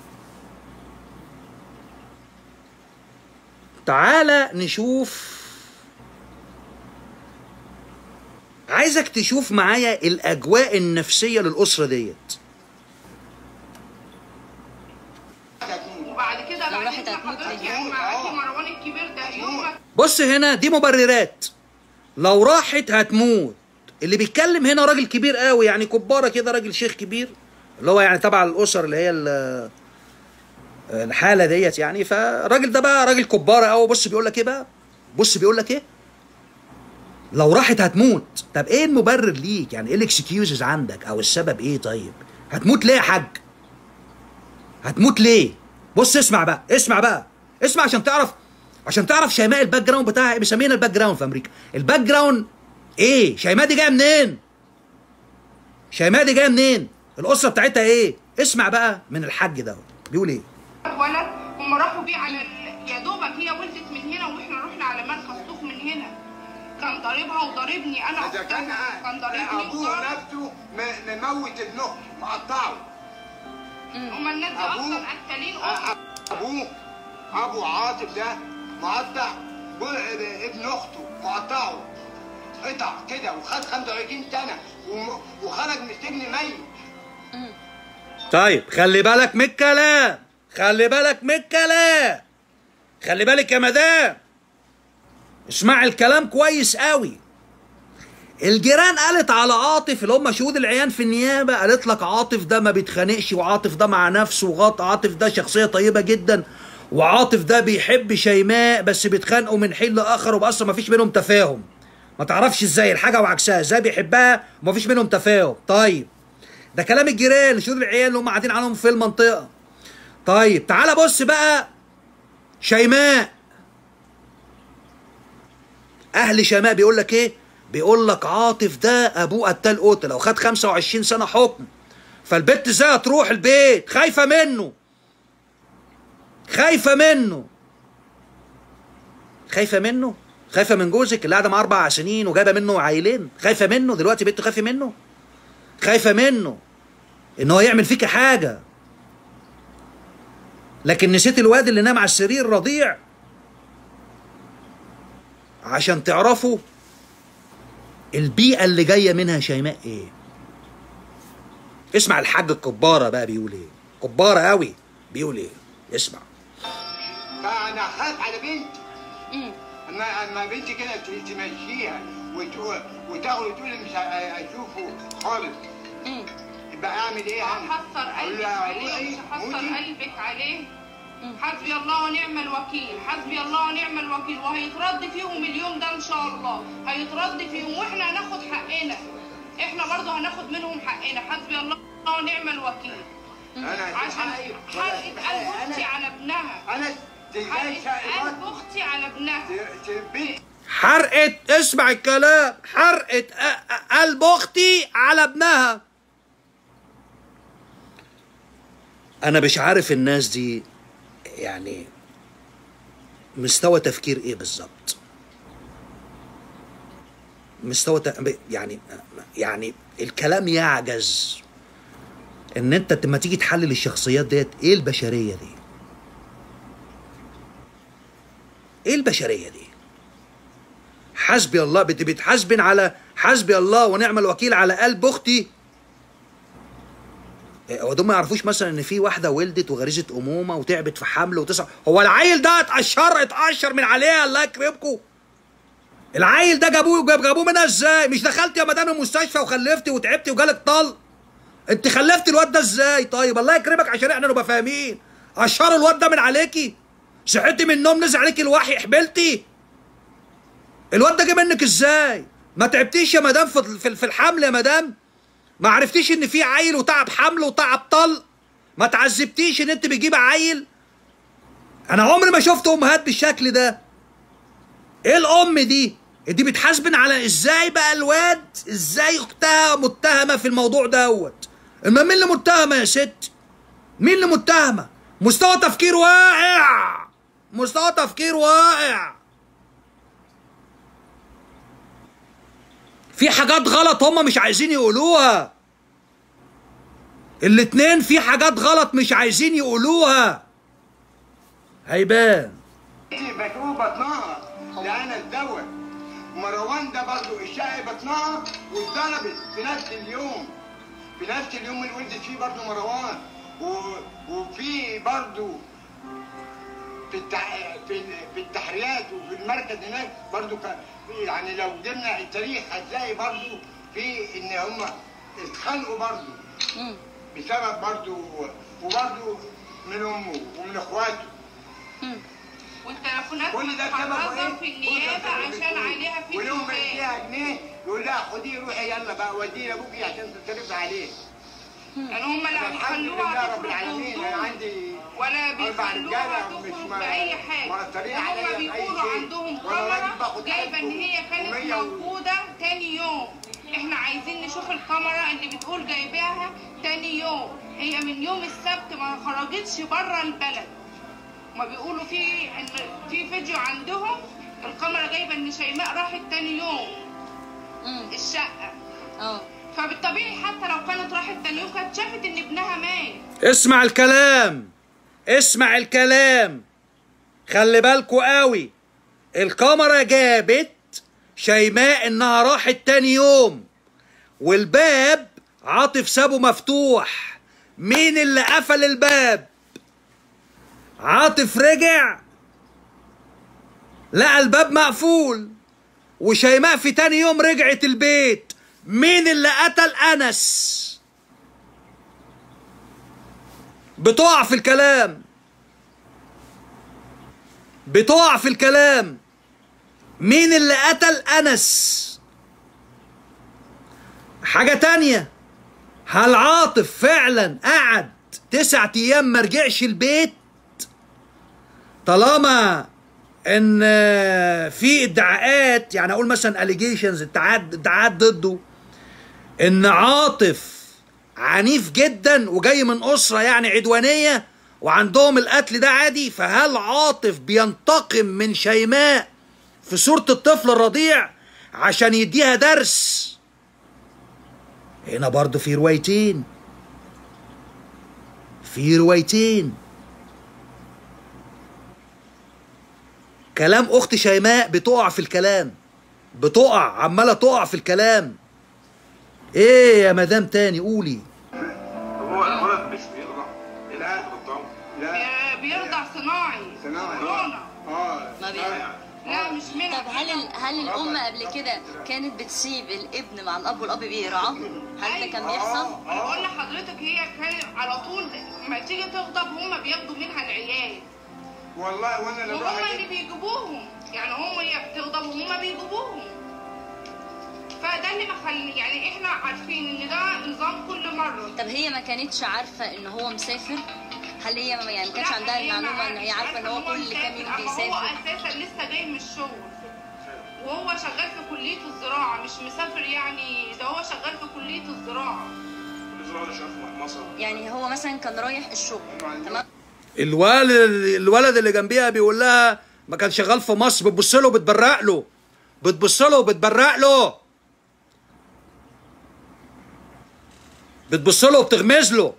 تعالى نشوف عايزك تشوف معايا الأجواء النفسية للأسرة ديت وبعد كده لو بعد راحت إذن هتموت حضرتك ليه؟ يعني معاكي مروان الكبير ده يوم ما بص هنا دي مبررات لو راحت هتموت اللي بيتكلم هنا راجل كبير قوي يعني كبارة كده راجل شيخ كبير اللي هو يعني تبع الاسر اللي هي ال- الحاله ديت يعني فالراجل ده بقى راجل كبارة قوي بص بيقول لك ايه بقى بص بيقول لك ايه لو راحت هتموت طب ايه المبرر ليك يعني ايه الاكسكيوزز عندك او السبب ايه طيب هتموت ليه يا حاج هتموت ليه بص اسمع بقى اسمع بقى اسمع عشان تعرف عشان تعرف شيماء الباك جراوند بتاعها ايه بيسمينا الباك جراوند في امريكا الباك جراوند ايه شيماء دي جايه منين شيماء دي جايه منين الاسره بتاعتها ايه اسمع بقى من الحاج ده بيقول ايه ولد هم راحوا بيه على ال- يا دوبك هي ولدت من هنا واحنا رحنا على مركز طوخ من هنا كان ضاربها وضاربني انا إذا كان أختها. كان ضاربني أبوه وضارب نفسه م- مموت ابنه مقطعه هما الناس دي أبوه اصلا قتالين أ- أخت. أبوه أبو عاطف ده مقطع بو- ابن أخته مقطعه قطع كده وخد 35 سنة وم- وخرج من السجن ميت طيب خلي بالك من الكلام خلي بالك من الكلام خلي بالك يا مدام اسمع الكلام كويس قوي الجيران قالت على عاطف اللي هم شهود العيان في النيابه قالت لك عاطف ده ما بيتخانقش وعاطف ده مع نفسه وغط عاطف ده شخصيه طيبه جدا وعاطف ده بيحب شيماء بس بيتخانقوا من حين لاخر وباصلا ما فيش بينهم تفاهم ما تعرفش ازاي الحاجه وعكسها ازاي بيحبها وما فيش بينهم تفاهم طيب ده كلام الجيران شهود العيان اللي هم قاعدين عنهم في المنطقه طيب تعالى بص بقى شيماء اهل شيماء بيقول لك ايه بيقول لك عاطف ده ابوه قتال قتل لو خد 25 سنه حكم فالبت ازاي هتروح البيت خايفه منه خايفه منه خايفه منه خايفه من جوزك اللي قاعده معاه اربع سنين وجايبه منه عيلين خايفه منه دلوقتي بنت خايفه منه خايفه منه ان هو يعمل فيك حاجه لكن نسيت الواد اللي نام على السرير رضيع عشان تعرفوا البيئة اللي جاية منها شيماء ايه اسمع الحاج الكبارة بقى بيقول ايه كبارة قوي بيقول ايه اسمع فانا خاف على بنتي مم. اما اما بنتي كده ت- تمشيها وتقول وتاخد وتقول مش ه- اشوفه خالص مم. يبقى اعمل ايه يعني؟ هحصر أقول قلبك لها عليه روحي مش هحصر موتي. قلبك عليه حسبي الله ونعم الوكيل حسبي الله ونعم الوكيل وهيترد فيهم اليوم ده ان شاء الله هيترد فيهم واحنا هناخد حقنا احنا برضه هناخد منهم حقنا حسبي الله ونعم الوكيل انا عشان حرقة قلب اختي على ابنها انا تجاي حرقة قلب اختي على ابنها بنتي حرقة اسمع الكلام حرقة أ- أ- قلب اختي على ابنها انا مش عارف الناس دي يعني مستوى تفكير ايه بالظبط مستوى ت... يعني يعني الكلام يعجز ان انت لما تيجي تحلل الشخصيات ديت ايه البشريه دي ايه البشريه دي حسبي الله بت- بتحاسبن على حسبي الله ونعم الوكيل على قلب اختي إيه، هو دول ما يعرفوش مثلا ان في واحده ولدت وغريزه امومه وتعبت في حمل وتسع هو العيل ده اتقشر اتقشر من عليها الله يكرمكم العيل ده جابوه جاب جابوه منها ازاي مش دخلت يا مدام المستشفى وخلفتي وتعبتي وجالك طلق انت خلفتي الواد ده ازاي طيب الله يكرمك عشان احنا نبقى فاهمين قشروا الواد ده من عليكي صحيتي من النوم نزل عليكي الوحي حبلتي الواد ده جه منك ازاي ما تعبتيش يا مدام في في- في الحمل يا مدام ما عرفتيش ان في عيل وتعب حمل وتعب طلق ما تعذبتيش ان انت بتجيب عيل انا عمري ما شفت امهات بالشكل ده ايه الام دي دي بتحاسبن على ازاي بقى الواد ازاي اختها متهمه في الموضوع دوت اما مين اللي متهمه يا ست مين اللي متهمه مستوى تفكير واقع مستوى تفكير واقع في حاجات غلط هم مش عايزين يقولوها الاتنين في حاجات غلط مش عايزين يقولوها هيبان بتقول بطنها لأن الدواء مروان ده برضه الشقي بطنها واتضربت في نفس اليوم في نفس اليوم اللي ولدت فيه برضه مروان و... وفي برضه في التح... في ال- في التحريات وفي المركز هناك برضه ك... يعني لو جبنا التاريخ هتلاقي برضه في ان هم اتخانقوا برضه مم. بسبب برضه وبرضه من امه ومن اخواته مم. والتليفونات كل ده محرزة سببه في ايه؟ النيابة عشان عليها ولو ما فيديوهات يديها جنيه يقول لها خديه روحي يلا بقى وديه لابوكي عشان تصرف عليه يعني هم لا الحمد بيخلوها لله رب تخرج العالمين انا بوضوح عندي ولا أربع بيخلوها رجالة مش تخرج ما- بأي حاجة مأثرين عليا وهم بأي بيقولوا شيء. عندهم وأنا راجل كاميرا باخد جايبة إن هي ألف كانت ومية و- موجودة تاني يوم احنا عايزين نشوف الكاميرا اللي بتقول جايباها تاني يوم هي من يوم السبت ما خرجتش بره البلد ما بيقولوا في ان في فيديو عندهم الكاميرا جايبه ان شيماء راحت تاني يوم مم. الشقه اه فبالطبيعي حتى لو كانت راحت تاني يوم كانت شافت ان ابنها مات اسمع الكلام اسمع الكلام خلي بالكوا قوي الكاميرا جابت شيماء انها راحت تاني يوم والباب عاطف سابه مفتوح مين اللي قفل الباب عاطف رجع لقى الباب مقفول وشيماء في تاني يوم رجعت البيت مين اللي قتل انس بتقع في الكلام بتقع في الكلام مين اللي قتل انس حاجة تانية هل عاطف فعلا قعد تسعة ايام ما رجعش البيت طالما ان في ادعاءات يعني اقول مثلا allegations ادعاءات ادعاءات ضده ان عاطف عنيف جدا وجاي من اسره يعني عدوانيه وعندهم القتل ده عادي فهل عاطف بينتقم من شيماء في صوره الطفل الرضيع عشان يديها درس هنا برضه في روايتين في روايتين كلام اخت شيماء بتقع في الكلام بتقع عماله تقع في الكلام ايه يا مدام تاني قولي هو الولد مش بيقرا لا. الطعم لا بي- بيرضع صناعي صناعي. كورونا اه ما بي... لا مش منها طب هل ال... هل الام قبل كده كانت بتسيب الابن مع الاب والاب بيرعاه هل ده كان بيحصل انا بقول لحضرتك هي كان على طول ما تيجي تغضب هم بياخدوا منها العيال والله وانا لو وهم اللي بيجيبوهم يعني هم هي بتغضب وهم بيجيبوهم فده اللي مخلي يعني احنا عارفين ان ده نظام كل مره طب هي ما كانتش عارفه ان هو مسافر هل هي ما يعني ما كانش لا، عندها هي ما المعلومه ان هي عارفه ان هو عارفة كل كام يوم مسافر، أما هو بيسافر اساسا لسه جاي من الشغل وهو شغال في كليه الزراعه مش مسافر يعني ده هو شغال في كليه الزراعه الزراعه اللي شاف محمصه يعني هو مثلا كان رايح الشغل تمام الولد الولد اللي جنبيها بيقول لها ما كان شغال في مصر بتبص له وبتبرق له بتبص له وبتبرق له بتبص له وبتغمز له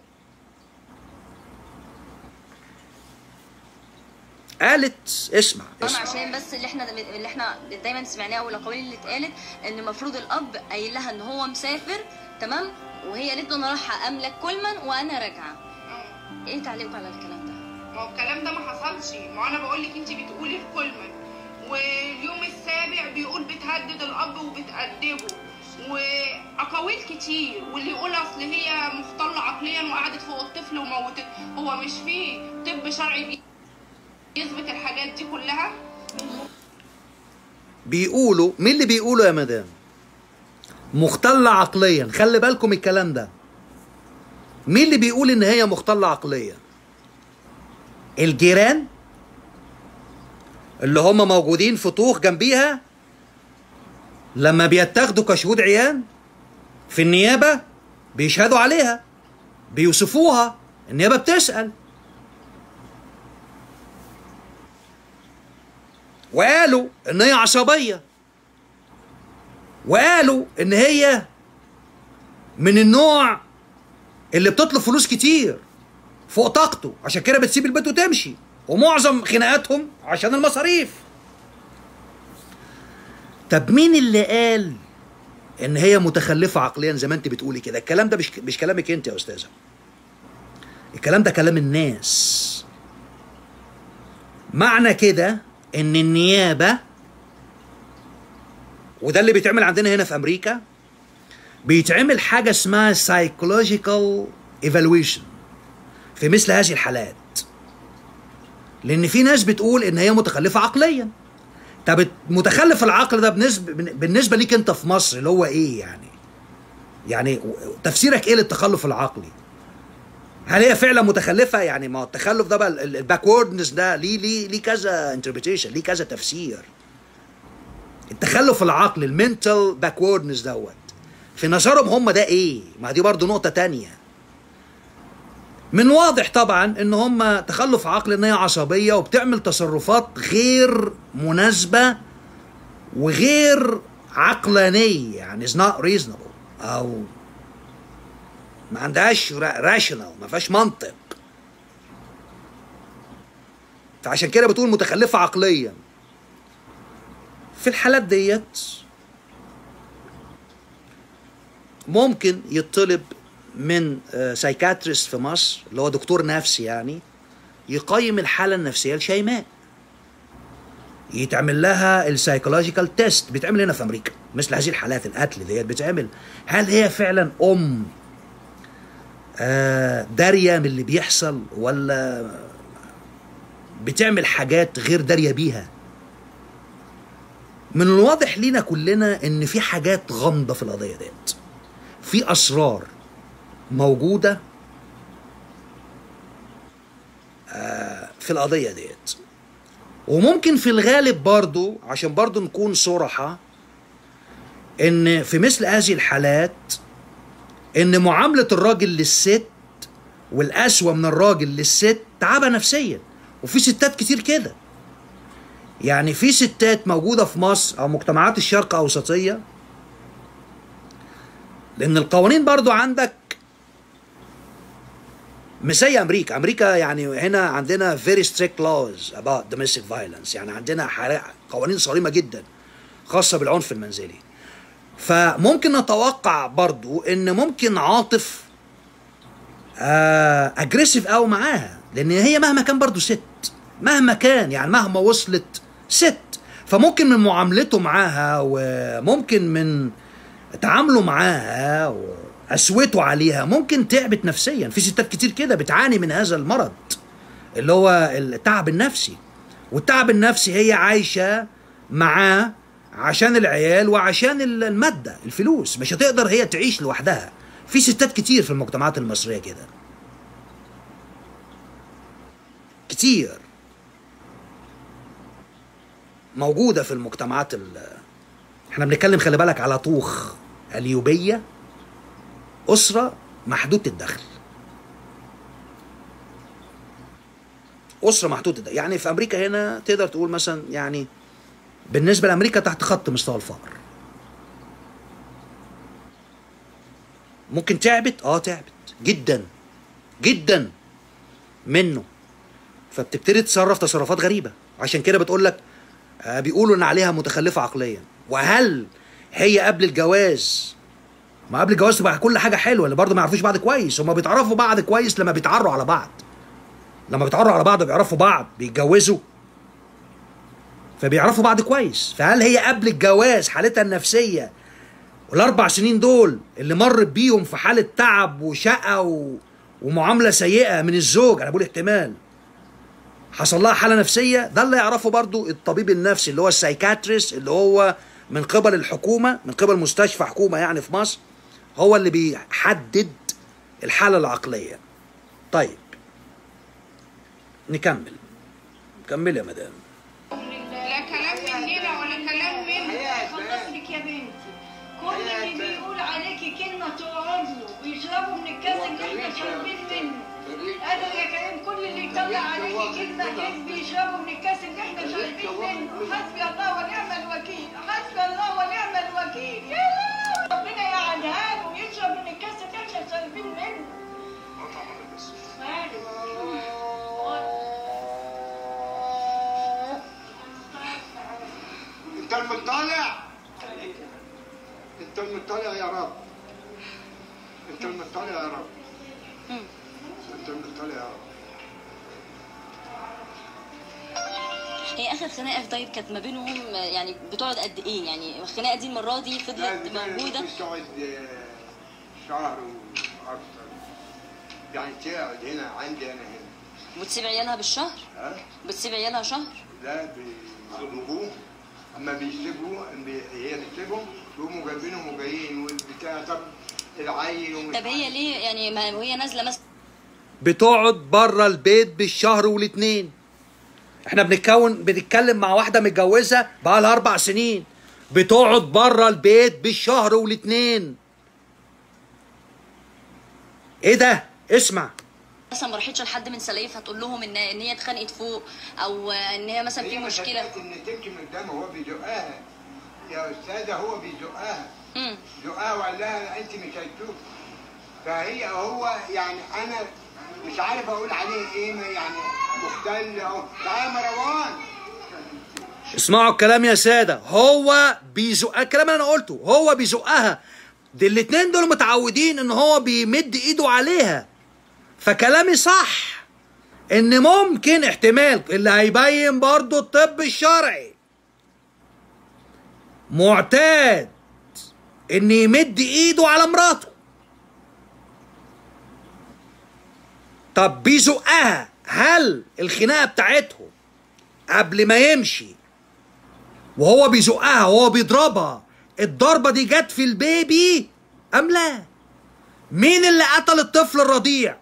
قالت اسمع انا اسمع عشان بس اللي احنا اللي احنا دايما سمعناه او الاقاويل اللي اتقالت ان المفروض الاب قايل لها ان هو مسافر تمام وهي قالت له انا رايحه املك كولمان وانا راجعه آه. ايه تعليقك على الكلام ده ما هو الكلام ده ما حصلش ما هو انا بقول لك انت بتقولي في كولمان واليوم السابع بيقول بتهدد الاب وبتأدبه واقاويل كتير واللي يقول اصل هي مختله عقليا وقعدت فوق الطفل وموتت هو مش فيه طب شرعي بي- يثبت الحاجات دي كلها بيقولوا مين اللي بيقولوا يا مدام مختلة عقليا خلي بالكم الكلام ده مين اللي بيقول ان هي مختلة عقليا الجيران اللي هم موجودين في طوخ جنبيها لما بيتاخدوا كشهود عيان في النيابة بيشهدوا عليها بيوصفوها النيابة بتسأل وقالوا ان هي عصبيه وقالوا ان هي من النوع اللي بتطلب فلوس كتير فوق طاقته عشان كده بتسيب البيت وتمشي ومعظم خناقاتهم عشان المصاريف طب مين اللي قال ان هي متخلفه عقليا زي ما انت بتقولي كده الكلام ده مش مش كلامك انت يا استاذه الكلام ده كلام الناس معنى كده ان النيابه وده اللي بيتعمل عندنا هنا في امريكا بيتعمل حاجه اسمها psychological evaluation في مثل هذه الحالات لان في ناس بتقول ان هي متخلفه عقليا طب متخلف العقل ده بالنسبه بالنسبه ليك انت في مصر اللي هو ايه يعني يعني تفسيرك ايه للتخلف العقلي هل هي فعلا متخلفه يعني ما هو التخلف ده بقى الباكوردنس ده ليه ليه ليه كذا انتربريتيشن ليه كذا تفسير التخلف العقلي المنتال باكوردنس دوت في نظرهم هم ده ايه ما دي برضو نقطه تانية من واضح طبعا ان هم تخلف عقلي ان هي عصبيه وبتعمل تصرفات غير مناسبه وغير عقلانيه يعني is not reasonable او ما عندهاش راشونال ما فيهاش منطق فعشان كده بتقول متخلفه عقليا في الحالات ديت ممكن يطلب من سايكاتريست في مصر اللي هو دكتور نفسي يعني يقيم الحالة النفسية لشيماء يتعمل لها السايكولوجيكال تيست بيتعمل هنا في امريكا مثل هذه الحالات القتل ديت بتعمل هل هي فعلا ام آه، داريه من اللي بيحصل ولا بتعمل حاجات غير داريه بيها من الواضح لينا كلنا ان في حاجات غامضه في القضيه ديت في اسرار موجوده آه، في القضيه ديت وممكن في الغالب برضو عشان برضو نكون صراحة ان في مثل هذه الحالات ان معاملة الراجل للست والأسوأ من الراجل للست تعبها نفسيا وفي ستات كتير كده يعني في ستات موجودة في مصر أو مجتمعات الشرق أوسطية لأن القوانين برضو عندك مش زي امريكا امريكا يعني هنا عندنا very strict laws about domestic violence يعني عندنا حر- قوانين صارمه جدا خاصه بالعنف المنزلي فممكن نتوقع برضو ان ممكن عاطف اجريسيف قوي معاها لان هي مهما كان برضو ست مهما كان يعني مهما وصلت ست فممكن من معاملته معاها وممكن من تعامله معاها وقسوته عليها ممكن تعبت نفسيا في ستات كتير كده بتعاني من هذا المرض اللي هو التعب النفسي والتعب النفسي هي عايشة معاه عشان العيال وعشان المادة الفلوس مش هتقدر هي تعيش لوحدها في ستات كتير في المجتمعات المصرية كده كتير موجودة في المجتمعات ال احنا بنتكلم خلي بالك على طوخ اليوبية أسرة محدودة الدخل أسرة محدودة الدخل يعني في أمريكا هنا تقدر تقول مثلا يعني بالنسبة لأمريكا تحت خط مستوى الفقر ممكن تعبت اه تعبت جدا جدا منه فبتبتدي تتصرف تصرفات غريبة عشان كده بتقول لك آه بيقولوا ان عليها متخلفة عقليا وهل هي قبل الجواز ما قبل الجواز تبقى كل حاجه حلوه اللي برضه ما يعرفوش بعض كويس هما بيتعرفوا بعض كويس لما بيتعروا على بعض لما بيتعروا على بعض بيعرفوا بعض بيتجوزوا فبيعرفوا بعض كويس فهل هي قبل الجواز حالتها النفسيه والاربع سنين دول اللي مرت بيهم في حاله تعب وشقه و... ومعامله سيئه من الزوج انا بقول احتمال حصل لها حاله نفسيه ده اللي يعرفه برضو الطبيب النفسي اللي هو السايكاتريست اللي هو من قبل الحكومه من قبل مستشفى حكومه يعني في مصر هو اللي بيحدد الحاله العقليه طيب نكمل كمل يا مدام لا كلام مننا ولا كلام منه خلصلك يا بنتي كل اللي بيقول عليكي كلمة تقعد له ويشربوا من الكاس اللي احنا شاربين منه قادر يا كريم كل اللي يطلع عليكي كلمة كذب يشربوا من الكاس اللي احنا شاربين منه حسبي الله ونعم الوكيل حسبي الله ونعم الوكيل يا لهوي. ربنا يعدها له ويشرب من الكاس اللي احنا شاربين منه انت المطلع انت المطلع يا رب انت المطلع يا رب انت المطلع يا رب هي اخر خناقه طيب كانت ما بينهم يعني بتقعد قد ايه يعني الخناقه دي المره دي فضلت موجوده بتقعد آه، شهر واكثر يعني تقعد هنا عندي انا هنا وتسيب عيالها بالشهر ها بتسيب عيالها شهر لا بيجيبوه اما بيسيبوا بي- هي بتسيبهم بيقوموا جايبينهم وجايين والبتاع طب العيل ومش طب هي ليه يعني ما وهي نازله مثلا بتقعد بره البيت بالشهر والاتنين احنا بنتكون بنتكلم مع واحده متجوزه بقى لها اربع سنين بتقعد بره البيت بالشهر والاتنين ايه ده اسمع مثلا ما راحتش لحد من سلايفها تقول لهم ان ان هي اتخانقت فوق او ان هي مثلا في هي ما مشكله صدقت ان تمشي من قدامه هو بيزقها يا استاذه هو بيزقها امم زقها وقال لها انت مش هتشوف فهي هو يعني انا مش عارف اقول عليه ايه ما يعني مختل اهو تعالى يا مروان اسمعوا الكلام يا ساده هو بيزق الكلام اللي انا قلته هو بيزقها دي الاتنين دول متعودين ان هو بيمد ايده عليها فكلامي صح ان ممكن احتمال اللي هيبين برضو الطب الشرعي معتاد ان يمد ايده على مراته طب بيزقها هل الخناقه بتاعتهم قبل ما يمشي وهو بيزقها وهو بيضربها الضربه دي جت في البيبي ام لا مين اللي قتل الطفل الرضيع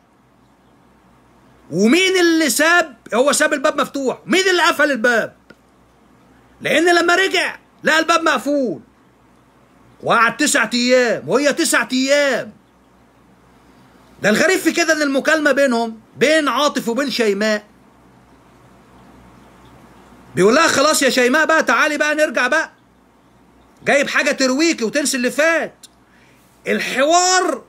ومين اللي ساب هو ساب الباب مفتوح مين اللي قفل الباب لان لما رجع لقى الباب مقفول وقعد تسعة ايام وهي تسعة ايام ده الغريب في كده ان المكالمه بينهم بين عاطف وبين شيماء بيقول لها خلاص يا شيماء بقى تعالي بقى نرجع بقى جايب حاجه ترويكي وتنسي اللي فات الحوار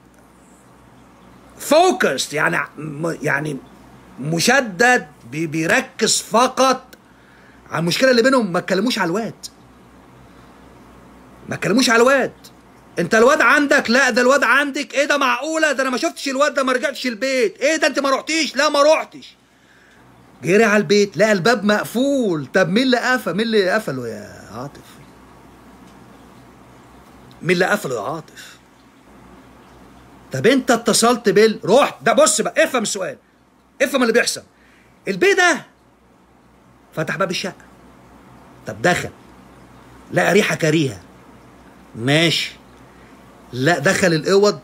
فوكست يعني م- يعني مشدد بي- بيركز فقط على المشكله اللي بينهم ما اتكلموش على الواد ما اتكلموش على الواد انت الواد عندك لا ده الواد عندك ايه ده معقوله ده انا ما شفتش الواد ده ما رجعتش البيت ايه ده انت ما رحتيش لا ما رحتش جري على البيت لقى الباب مقفول طب مين اللي قفل مين اللي قفله يا عاطف مين اللي قفله يا عاطف طب انت اتصلت بال رحت ده بص بقى افهم السؤال افهم اللي بيحصل البيه ده فتح باب الشقه طب دخل لقى ريحه كريهه ماشي لا دخل الاوض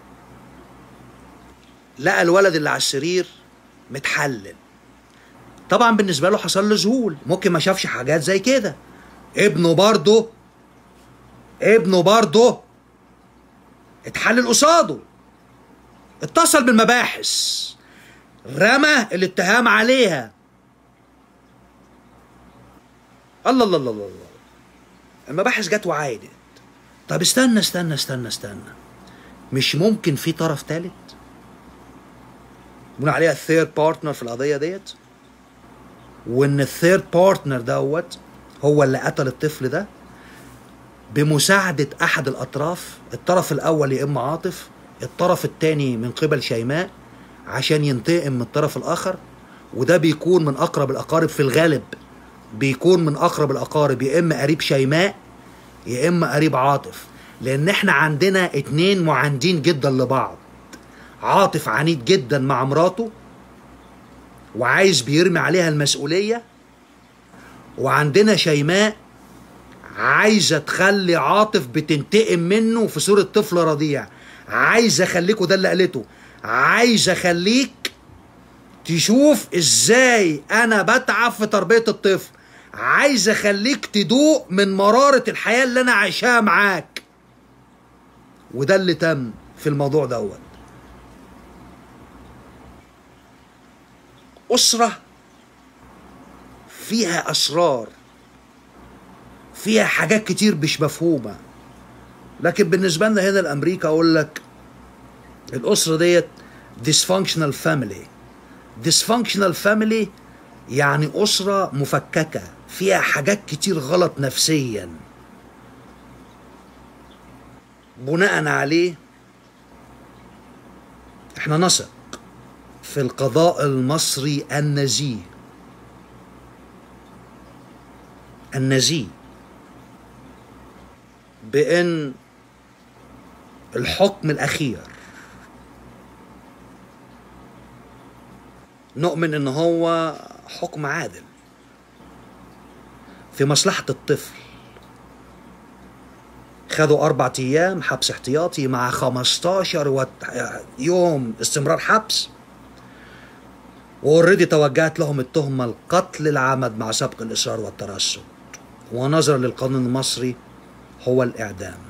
لقى الولد اللي على السرير متحلل طبعا بالنسبه له حصل له ذهول ممكن ما شافش حاجات زي كده ابنه برضه ابنه برضه اتحلل قصاده اتصل بالمباحث رمى الاتهام عليها الله الله الله الله الله المباحث جت وعايدت طب استنى استنى استنى استنى مش ممكن في طرف ثالث بنقول عليها الثيرد بارتنر في القضيه ديت وان الثيرد بارتنر دوت هو اللي قتل الطفل ده بمساعدة أحد الأطراف الطرف الأول يا إما عاطف الطرف الثاني من قبل شيماء عشان ينتقم من الطرف الآخر وده بيكون من أقرب الأقارب في الغالب بيكون من أقرب الأقارب يا إما قريب شيماء يا إما قريب عاطف لأن إحنا عندنا اتنين معاندين جدا لبعض عاطف عنيد جدا مع مراته وعايز بيرمي عليها المسؤولية وعندنا شيماء عايزه تخلي عاطف بتنتقم منه في صوره طفل رضيع عايزه اخليكوا ده اللي قالته عايزه اخليك تشوف ازاي انا بتعب في تربيه الطفل عايز اخليك تدوق من مراره الحياه اللي انا عايشاها معاك وده اللي تم في الموضوع دوت اسره فيها اسرار فيها حاجات كتير مش مفهومة لكن بالنسبة لنا هنا الأمريكا أقول لك الأسرة ديت dysfunctional family dysfunctional family يعني أسرة مفككة فيها حاجات كتير غلط نفسيا بناء عليه احنا نثق في القضاء المصري النزيه النزيه بان الحكم الاخير نؤمن ان هو حكم عادل في مصلحة الطفل خدوا أربع أيام حبس احتياطي مع 15 وت... يوم استمرار حبس واوريدي توجهت لهم التهمة القتل العمد مع سبق الإصرار والترصد ونظرا للقانون المصري هو الإعدام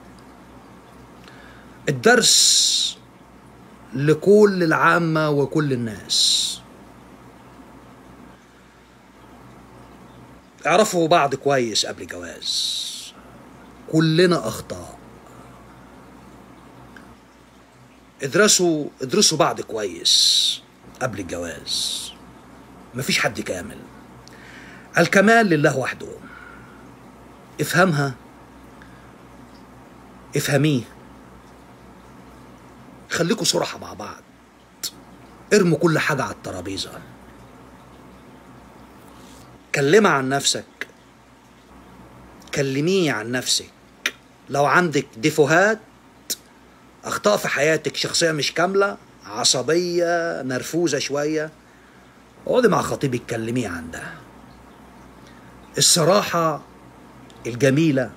الدرس لكل العامة وكل الناس اعرفوا بعض كويس قبل الجواز كلنا أخطاء ادرسوا ادرسوا بعض كويس قبل الجواز مفيش حد كامل الكمال لله وحده افهمها افهميه خليكوا صراحة مع بعض ارموا كل حاجة على الترابيزة كلمها عن نفسك كلميه عن نفسك لو عندك ديفوهات اخطاء في حياتك شخصيه مش كامله عصبيه نرفوزه شويه اقعدي مع خطيبك كلميه عن ده الصراحه الجميله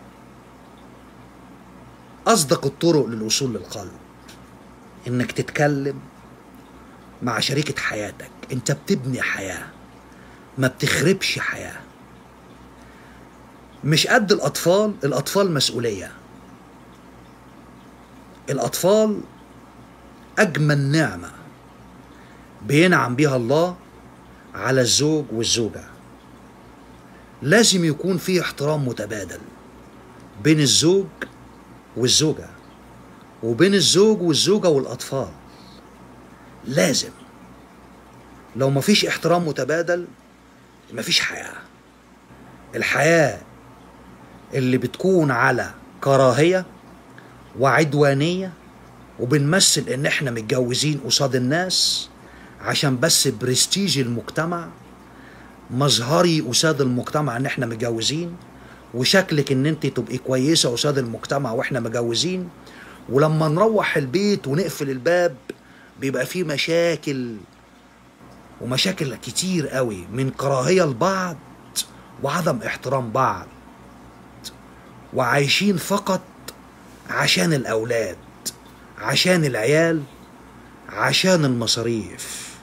اصدق الطرق للوصول للقلب انك تتكلم مع شريكة حياتك انت بتبني حياة ما بتخربش حياة مش قد الأطفال الأطفال مسؤولية الأطفال أجمل نعمة بينعم بيها الله على الزوج والزوجة لازم يكون في احترام متبادل بين الزوج والزوجة وبين الزوج والزوجة والأطفال لازم لو مفيش احترام متبادل مفيش حياة الحياة اللي بتكون على كراهية وعدوانية وبنمثل ان احنا متجوزين قصاد الناس عشان بس برستيج المجتمع مظهري قصاد المجتمع ان احنا متجوزين وشكلك ان انت تبقي كويسه قصاد المجتمع واحنا متجوزين ولما نروح البيت ونقفل الباب بيبقى فيه مشاكل ومشاكل كتير قوي من كراهيه لبعض وعدم احترام بعض وعايشين فقط عشان الاولاد عشان العيال عشان المصاريف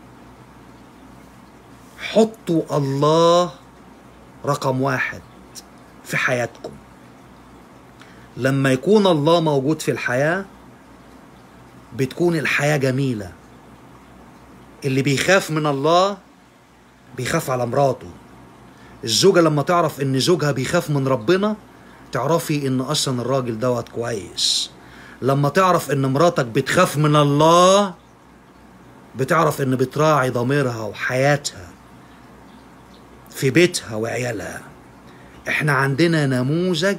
حطوا الله رقم واحد في حياتكم لما يكون الله موجود في الحياة بتكون الحياة جميلة اللي بيخاف من الله بيخاف على مراته الزوجة لما تعرف ان زوجها بيخاف من ربنا تعرفي ان اصلا الراجل دوت كويس لما تعرف ان مراتك بتخاف من الله بتعرف ان بتراعي ضميرها وحياتها في بيتها وعيالها احنا عندنا نموذج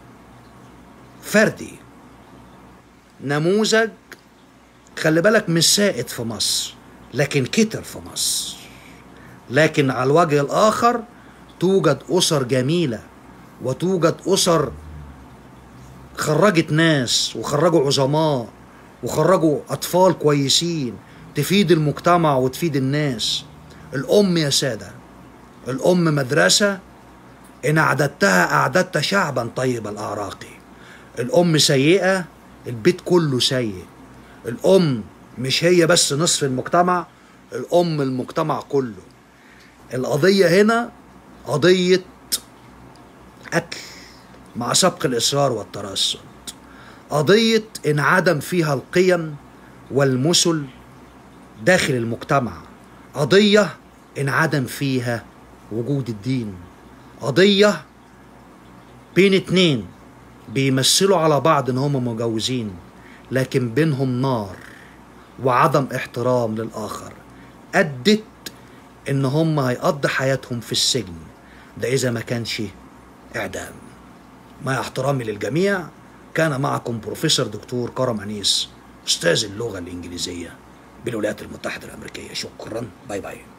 فردي نموذج خلي بالك مش سائد في مصر لكن كتر في مصر لكن على الوجه الآخر توجد أسر جميلة وتوجد أسر خرجت ناس وخرجوا عظماء وخرجوا أطفال كويسين تفيد المجتمع وتفيد الناس الأم يا سادة الأم مدرسة إن أعددتها أعددت شعبا طيب الأعراق الأم سيئة البيت كله سيء الأم مش هي بس نصف المجتمع الأم المجتمع كله القضية هنا قضية قتل مع سبق الإصرار والترصد قضية انعدم فيها القيم والمثل داخل المجتمع قضية انعدم فيها وجود الدين قضية بين اتنين بيمثلوا على بعض ان هم مجوزين لكن بينهم نار وعدم احترام للآخر أدت ان هم هيقضي حياتهم في السجن ده اذا ما كانش اعدام مع احترامي للجميع كان معكم بروفيسور دكتور كرم انيس استاذ اللغه الانجليزيه بالولايات المتحده الامريكيه شكرا باي باي